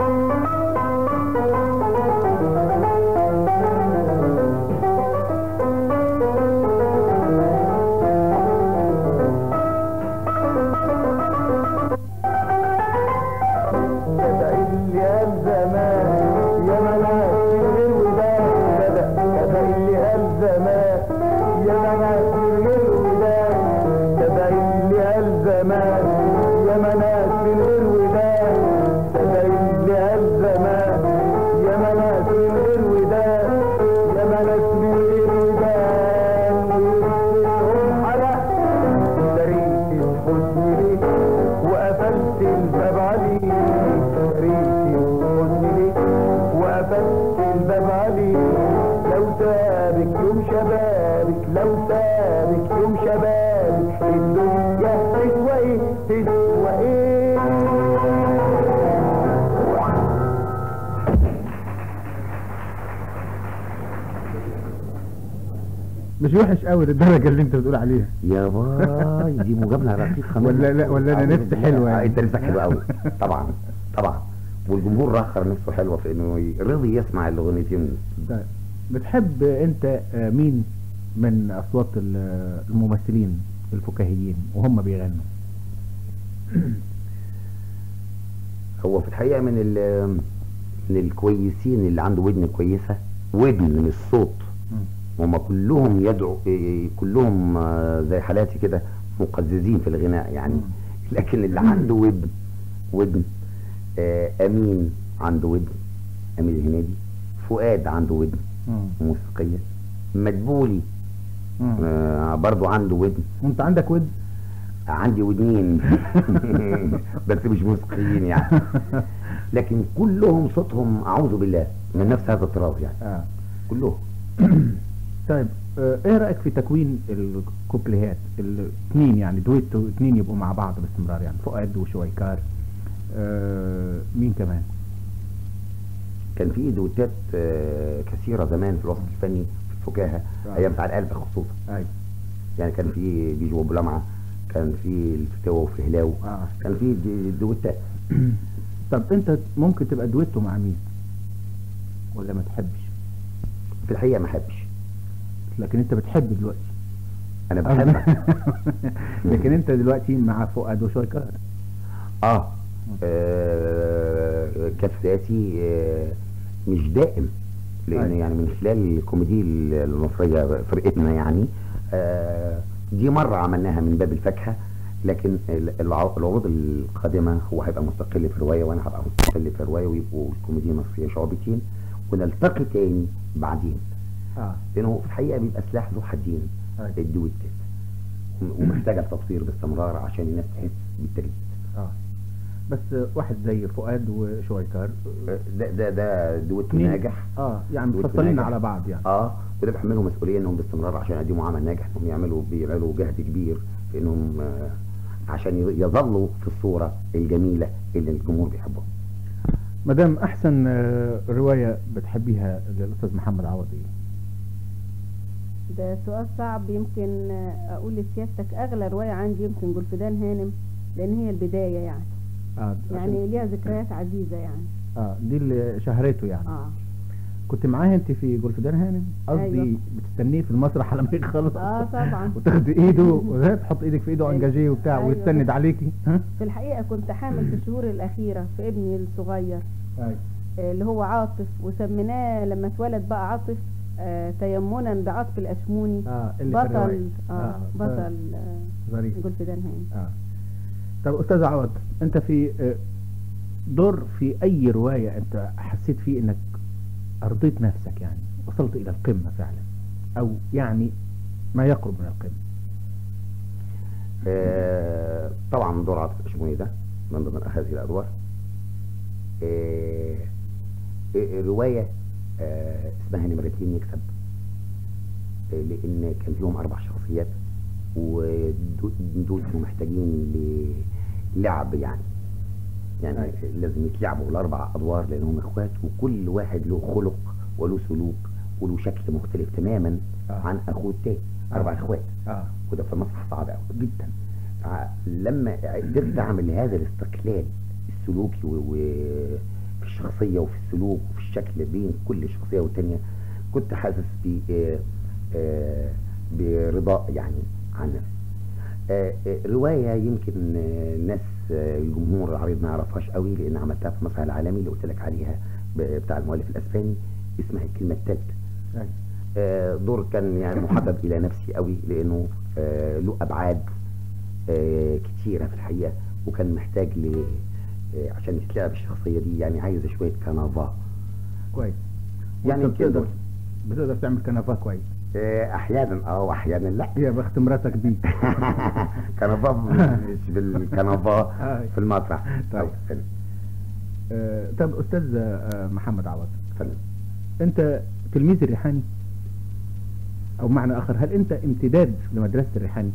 تدعي اللي قال زمان يا مناس من غير وداد تدعي اللي قال زمان يا مناس من غير وداد تدعي اللي قال زمان يا مناس من غير وداد تدعي اللي قال زمان يا مناس من غير وداد يا مناس من غير وداد ويسرهم حرق دريت الحزن ليه وقفلت الباب عليه دريت الحزن ليه وقفلت الباب عليه لو سابك يوم شبابك لو سابك يوم شبابك الدنيا تسوى ايه تسوى ايه مش وحش قوي للدرجه اللي انت بتقول عليها يا باي دي مجامله رقيقه منك. ولا- لا، ولا أنا آه، نفسي حلوة يعني. آه، انت نفسك حلوه قوي طبعا طبعا والجمهور رخر نفسه حلوه في انه ي- رضي يسمع الاغنيتين طيب بتحب انت آه، مين من اصوات ال- الممثلين الفكاهيين وهم بيغنوا هو في الحقيقه من ال من الكويسين اللي عنده ودن كويسه ودن من الصوت هم كلهم يدعو إيه، كلهم آه، زي حالاتي كده مقززين في الغناء يعني لكن اللي عنده ودن ودن آه، امين عنده ودن امين الهنيدي فؤاد عنده ودن مم. موسيقيه مدبولي مم. آه، برضو عنده ودن وانت عندك ود عندي ودنين بس مش موسيقيين يعني لكن كلهم صوتهم اعوذ بالله من نفس هذا الطراز يعني آه. كلهم طيب آه، ايه رايك في تكوين الكوبليهات الاثنين يعني دويتو اثنين يبقوا مع بعض باستمرار يعني فؤاد وشويكار آه مين كمان كان في دوتات آه، كثيره زمان في الوسط الفني في الفكاهه آه. ايام بتاع القلب خصوصا اي يعني كان في بيجو ابو لمعه كان في الفتاوى وفي هلاو آه. كان في دي- دوتات طب انت ممكن تبقى دويتو مع مين ولا ما تحبش في الحقيقه ما احبش لكن انت بتحب دلوقتي انا بحبك لكن انت دلوقتي مع فؤاد وشويكار اه آه، كفاتي آه، مش دائم لان أيوة. يعني من خلال الكوميدي المصريه فرقتنا يعني آه، دي مره عملناها من باب الفاكهه لكن ال- الع- العروض القادمه هو هيبقى مستقل في روايه وانا هبقى مستقل في روايه ويبقوا الكوميديا المصريه شعبتين ونلتقي تاني بعدين اه لانه في الحقيقه بيبقى سلاح ذو حدين أيوة. الدويتات وم- ومحتاجه التطوير باستمرار عشان الناس تحس بالتجديد اه بس واحد زي فؤاد وشويكار ده ده ده دويتو اتنين- ناجح اه يعني دويتو مفصلين ناجح. على بعض يعني اه وده بيحملهم مسؤوليه انهم باستمرار عشان يقدموا عمل ناجح انهم يعملوا بيعملوا جهد كبير في انهم آه عشان ي- يظلوا في الصوره الجميله اللي الجمهور بيحبها مدام احسن آه، روايه بتحبيها للاستاذ محمد عوض ايه ده سؤال صعب يمكن آه، اقول لسيادتك اغلى رواية عندي يمكن جولفدان هانم لان هي البداية يعني اه يعني ليها ذكريات عزيزة يعني اه دي اللي شهرته يعني اه كنت معاه انت في جولفدان هانم قصدي أيوة. بتستنيه في المسرح لما يخلص اه طبعا وتاخدي ايده وزي تحط ايدك في ايده أيوة. انجاجيه وبتاع أيوة. ويستند عليكي ها في الحقيقة كنت حامل في الشهور الأخيرة في ابني الصغير ايوه آه، اللي هو عاطف وسميناه لما اتولد بقى عاطف آه، تيمنا بعاطف الأشموني اه اللي في بطل الرواية. اه بطل آه، ظريف جولفدان هانم اه طب استاذ عوض انت في آه، دور في اي روايه انت حسيت فيه انك ارضيت نفسك يعني وصلت الى القمه فعلا او يعني ما يقرب من القمه آه طبعا دور عاطف الاشموني ده من ضمن هذه الادوار آه آه، روايه آه اسمها نمرتين يكسب آه لان كان فيهم اربع شخصيات ودول كانوا محتاجين للعب يعني يعني أيوة. لازم يتلعبوا الاربع ادوار لانهم اخوات وكل واحد له خلق وله سلوك وله شكل مختلف تماما آه. عن اخوه التاني اربع آه. اخوات اه وده في المسرح صعب قوي جدا ع- لما قدرت اعمل هذا الاستقلال السلوكي وفي الشخصيه وفي السلوك وفي الشكل بين كل شخصيه والتانيه كنت حاسس ب آه، آه، برضاء يعني عن نفسي آه، آه، روايه يمكن آه، الناس آه، الجمهور العريض ما يعرفهاش قوي لان عملتها في المسرح العالمي اللي قلت لك عليها ب- بتاع المؤلف الاسباني اسمها الكلمه الثالثه أيوة. آه، دور كان يعني محبب الى نفسي قوي لانه آه، له ابعاد آه، كتيره في الحقيقه وكان محتاج ل آه، عشان تتلعب الشخصيه دي يعني عايزه شويه كنفا كويس يعني وأنت بتقدر كده. بتقدر تعمل كنفاه كويس آه، احيانا اه واحيانا لا يا بخت مراتك بيك كنفا مش بالكنفا آه. في المسرح طيب. أو في آه طب استاذ آه محمد عوض الفيلم. انت تلميذ الريحاني او بمعنى اخر هل انت امتداد لمدرسه الريحاني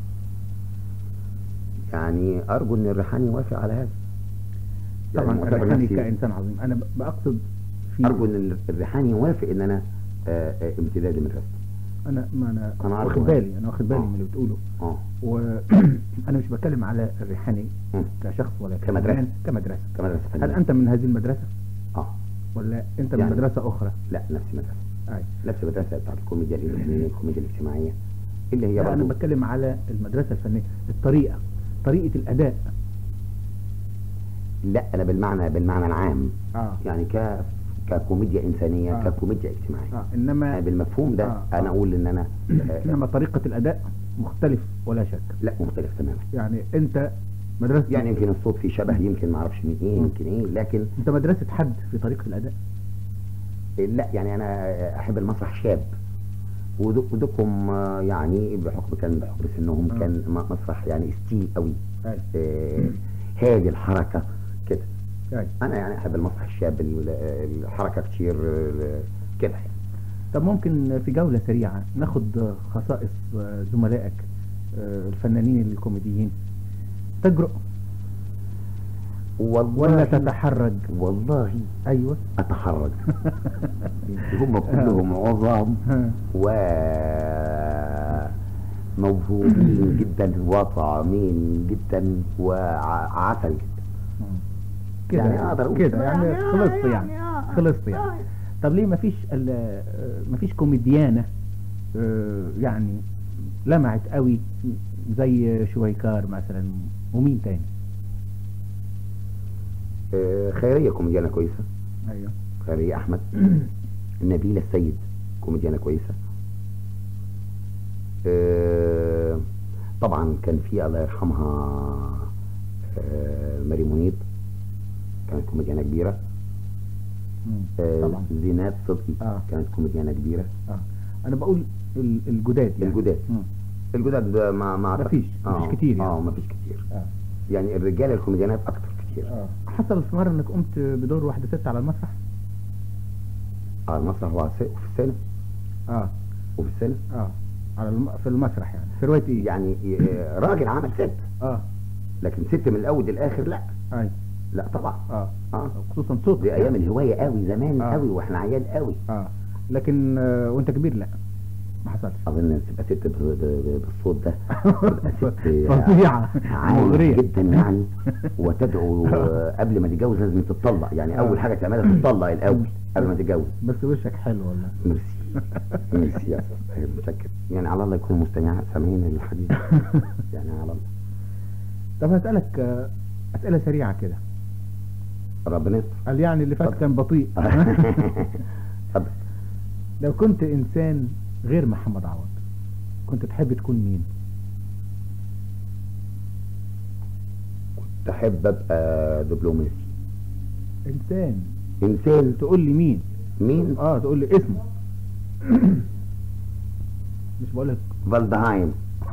يعني ارجو ان الريحاني يوافق على هذا يعني طبعا معتبر الريحاني نفسي- كانسان عظيم انا ب- بقصد في ارجو ان الريحاني يوافق ان انا آه، آه، امتداد لمدرسته انا ما انا, أنا عارف واخد هذا. بالي انا واخد بالي آه. من اللي بتقوله اه وانا مش بتكلم على الريحاني مم. كشخص ولا كمدرسة. كفنان، كمدرسه كمدرسه هل فنيه انت من هذه المدرسه اه ولا انت من يعني- مدرسه اخرى لا نفس المدرسه اي نفس المدرسه بتاعت الكوميديا الانسانيه الكوميديا الاجتماعيه اللي هي لا انا برضو بتكلم على المدرسه الفنيه الطريقه طريقه الاداء لا انا بالمعنى بالمعنى العام اه يعني ك ككوميديا انسانيه آه. ككوميديا اجتماعيه اه انما يعني بالمفهوم ده آه. انا اقول ان انا آه، انما طريقه الاداء مختلف ولا شك لا مختلف تماما يعني انت مدرسه يعني يمكن الصوت فيه شبه يمكن ما اعرفش من ايه يمكن ايه لكن انت مدرسه حد في طريقه الاداء لا يعني انا احب المسرح شاب ودك- ودكم آه، يعني بحكم كان بحكم سنهم آه. كان م- مسرح يعني ستيل قوي أي. آه، هادي الحركه كده أي. انا يعني احب المسرح الشاب ال- الحركه كتير آه، كده يعني. طب ممكن في جوله سريعه ناخد خصائص آه، زملائك آه، الفنانين الكوميديين تجرؤ والله ولا تتحرج والله ايوه اتحرج هم كلهم عظام ها. و موهوبين جدا وطعمين جدا وعسل جدا كده يعني أقدر أقول كده كده. يعني يعني خلصت آه، يعني يعني آه، خلصت يعني آه. طب ليه مفيش ال- آه، مفيش كوميديانة آه، يعني لمعت قوي زي شويكار مثلا ومين تاني آه، خيريه كوميديانه كويسه ايوه خيريه احمد نبيله السيد كوميديانه كويسه آه، طبعا كان في الله يرحمها آه، ماري منيب كانت كوميديانه كبيره مم. آه، طبعا زينات صدقي آه. كانت كوميديانه كبيره اه انا بقول ال- الجداد يعني الجداد. مم. الجداد ده ما ما أعتقد- مفيش- مفيش كتير يعني. اه مفيش كتير آه. يعني الرجاله الكوميديانات اكتر كتير اه حصل في مرة انك قمت بدور واحدة ست على المسرح اه المسرح وعلى الس- وفي السينما اه وفي السينما اه على الم... في المسرح يعني في رواية ايه يعني آه، راجل عمل ست اه لكن ست من الاول للاخر لا اي لا طبعا اه اه خصوصا صوت دي ايام الهوايه قوي زمان آه. قوي واحنا عيال قوي اه لكن آه وانت كبير لا ما حصلش اظن ان تبقى ست ب- ب- بالصوت ده تبقى ست فظيعة عالية مغرية جدا يعني وتدعو آه، قبل ما تتجوز لازم تتطلق يعني اول حاجه تعملها تتطلق الاول قبل ما تتجوز بس وشك حلو والله ميرسي ميرسي يا استاذ متشكر يعني على الله يكون مستمع سامعين الحديث يعني على الله طب هسألك آه، أسئلة سريعة كده ربنا يستر قال يعني اللي فات اتفضل. كان بطيء اتفضل لو كنت إنسان غير محمد عوض كنت تحب تكون مين؟ تحب ابقى دبلوماسي إنسان انسان تقول لي مين؟ مين اه تقول لي اسمه مش بقول لك فالدهايم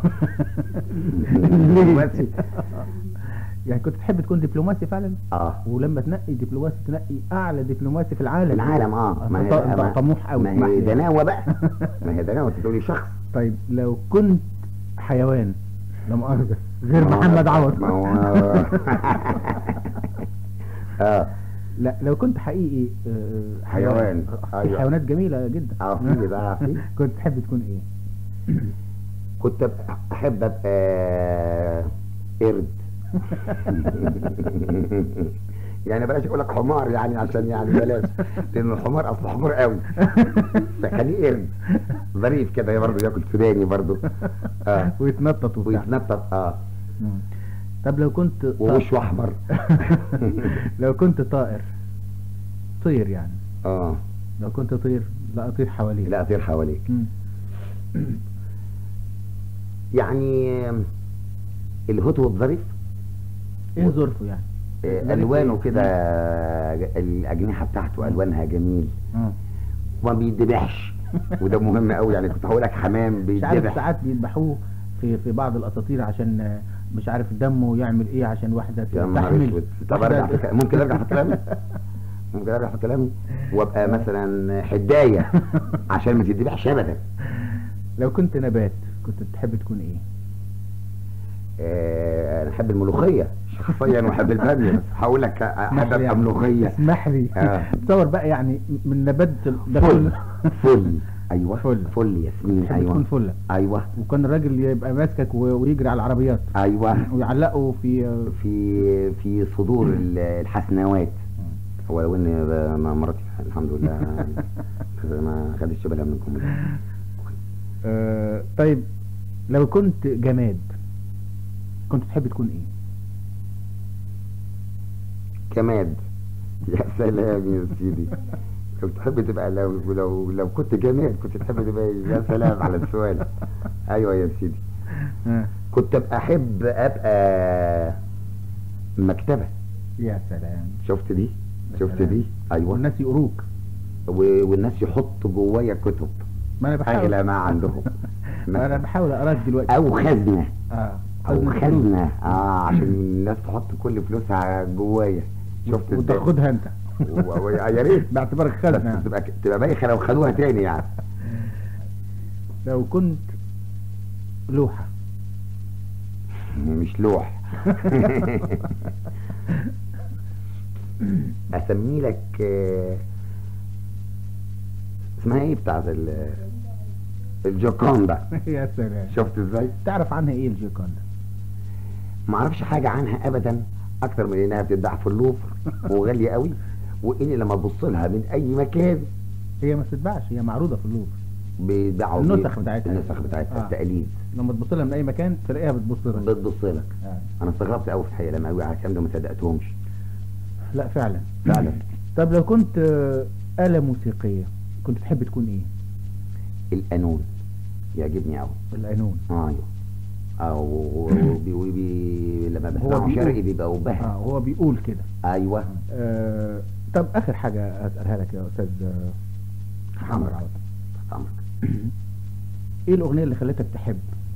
دبلوماسي يعني كنت تحب تكون دبلوماسي فعلا اه ولما تنقي دبلوماسي تنقي اعلى دبلوماسي في العالم في العالم اه ما هي ما- طموح قوي ما هي دناوه بقى ما هي دناوه انت تقولي شخص طيب لو كنت حيوان لا مؤاخذة غير ما هو- محمد عوض ما هو اه لا لو كنت حقيقي آه، حيوان. في أيوة. حيوانات جميلة جدا اه في بقى في كنت تحب تكون ايه؟ كنت أبقى احب ابقى قرد يعني بلاش اقول لك حمار يعني عشان يعني بلاش لان الحمار اصل حمار قوي فخليه قرد ظريف كده برضه ياكل سوداني برضه اه ويتنطط وبتاع ويتنطط اه مم. طب لو كنت طائر- ووشه احمر لو كنت طائر طير يعني اه لو كنت طير لا اطير حواليك لا اطير حواليك مم. يعني الهدهد ظريف ايه ظرفه يعني؟ آه، ظريف الوانه إيه؟ كده الاجنحه بتاعته الوانها جميل مم. وما بيدبحش وده مهم قوي يعني كنت هقول لك حمام مش عارف بيدبح ساعات بيذبحوه في في بعض الاساطير عشان آه، مش عارف دمه يعمل ايه عشان واحده يا نهار تحمل اسود طب واحدة- ارجع في كلامي ممكن ارجع في كلامي ممكن ارجع في كلامي وابقى مثلا حدايه عشان ما تدبحش ابدا لو كنت نبات كنت تحب تكون ايه؟ آه، انا احب الملوخيه شخصيا واحب الباميه بس هقول لك احب اسمح لي ابقى يعني. ملوخيه اسمح لي آه. تصور بقى يعني من نبات ده فل كله فل ايوه فل. فل ياسمين تحب تكون ايوه فله ايوه وكان الراجل يبقى ماسكك و- ويجري على العربيات ايوه ويعلقوا في في في صدور ال- الحسنوات ولو ان ما- مراتي الحمد لله ما خدتش بالها منكم آه طيب لو كنت جماد كنت تحب تكون ايه جماد يا سلام يا سيدي لو تحب تبقى لو لو لو كنت جماد كنت تحب تبقى إيه؟ يا سلام على السؤال ايوه يا سيدي آه. كنت ابقى احب ابقى مكتبه يا سلام شفت دي شفت سلام. دي ايوه والناس يقروك و- والناس يحطوا جوايا كتب ما انا بحاول اغلى ما عندهم ما انا بحاول اقراك دلوقتي او خزنه اه او خزنة فلوس. خزنه اه عشان الناس تحط كل فلوسها جوايا شفت ازاي وتاخدها انت و- و- يا ريت باعتبارك بس خزنه يعني. تبقى تبقى بايخه لو خدوها تاني يعني لو كنت لوحه مش لوح اسمي لك آه، اسمها ايه بتاعت ال- الجوكوندا يا سلام شفت ازاي تعرف عنها ايه الجيكوندا ما اعرفش حاجه عنها ابدا اكتر من انها بتتباع في اللوفر وغاليه قوي واني لما تبص لها من اي مكان هي ما بتتباعش هي معروضه في اللوفر بيبيعوا النسخ بتاعتها. النسخ بتاعتها آه. التقليد لما تبص لها من اي مكان تلاقيها بتبص لك بتبص لك آه. انا استغربت قوي في الحقيقه لما قالوا على الكلام ده ما صدقتهمش لا فعلا فعلا طب لو كنت آه، آلة موسيقية كنت تحب تكون ايه؟ القانون يعجبني قوي القانون اه ايوه او بي بي بي لما هو بسمعه بيقول- شرقي بيبقى اه وبهة هو بيقول كده ايوه آه طب اخر حاجة اسألها لك يا استاذ آه، محمد عمرك. عوض تحت امرك ايه الاغنية اللي خلتك تحب؟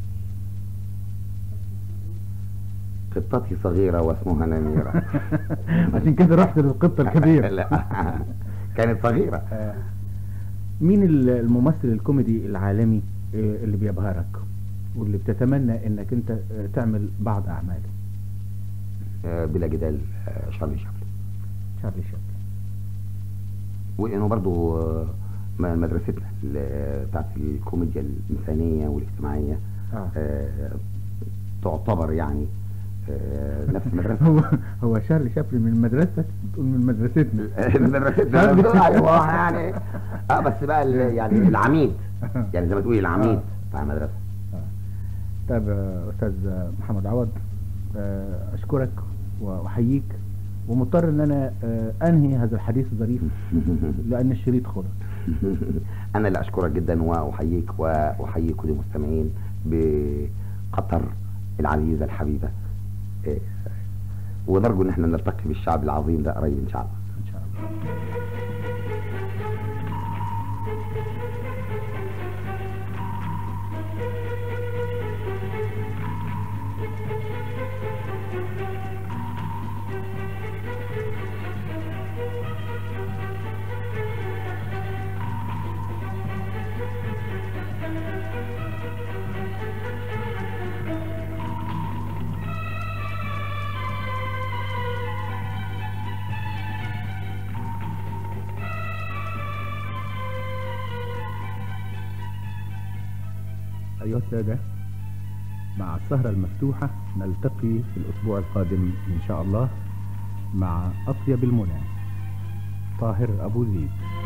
قطتي صغيره واسمها نميره عشان كده رحت للقطة الكبيرة لا كانت صغيره آه مين ال- الممثل الكوميدي العالمي آه، اللي بيبهرك واللي بتتمنى انك انت آه، تعمل بعض اعماله آه، بلا جدال آه، شارلي شابلن شارلي شابلن وانه برضو آه، م- مدرستنا ال- بتاعت الكوميديا الانسانيه والاجتماعيه آه. آه، تعتبر يعني آه، نفس مدرسه هو هو شارلي شابلن من مدرستك بتقول من مدرستنا مدرستنا ايوه يعني اه بس بقى ال- يعني العميد يعني زي ما تقولي العميد آه. بتاع المدرسه طيب آه، استاذ محمد عوض آه، اشكرك واحييك ومضطر ان انا آه، انهي هذا الحديث الظريف لان الشريط خلص انا اللي اشكرك جدا واحييك واحيي كل المستمعين بقطر العزيزه الحبيبه إيه، ونرجو ان احنا نلتقي بالشعب العظيم ده قريب ان شاء الله ان شاء الله أيها السادة مع السهرة المفتوحة نلتقي في الأسبوع القادم إن شاء الله مع أطيب المنى طاهر أبو زيد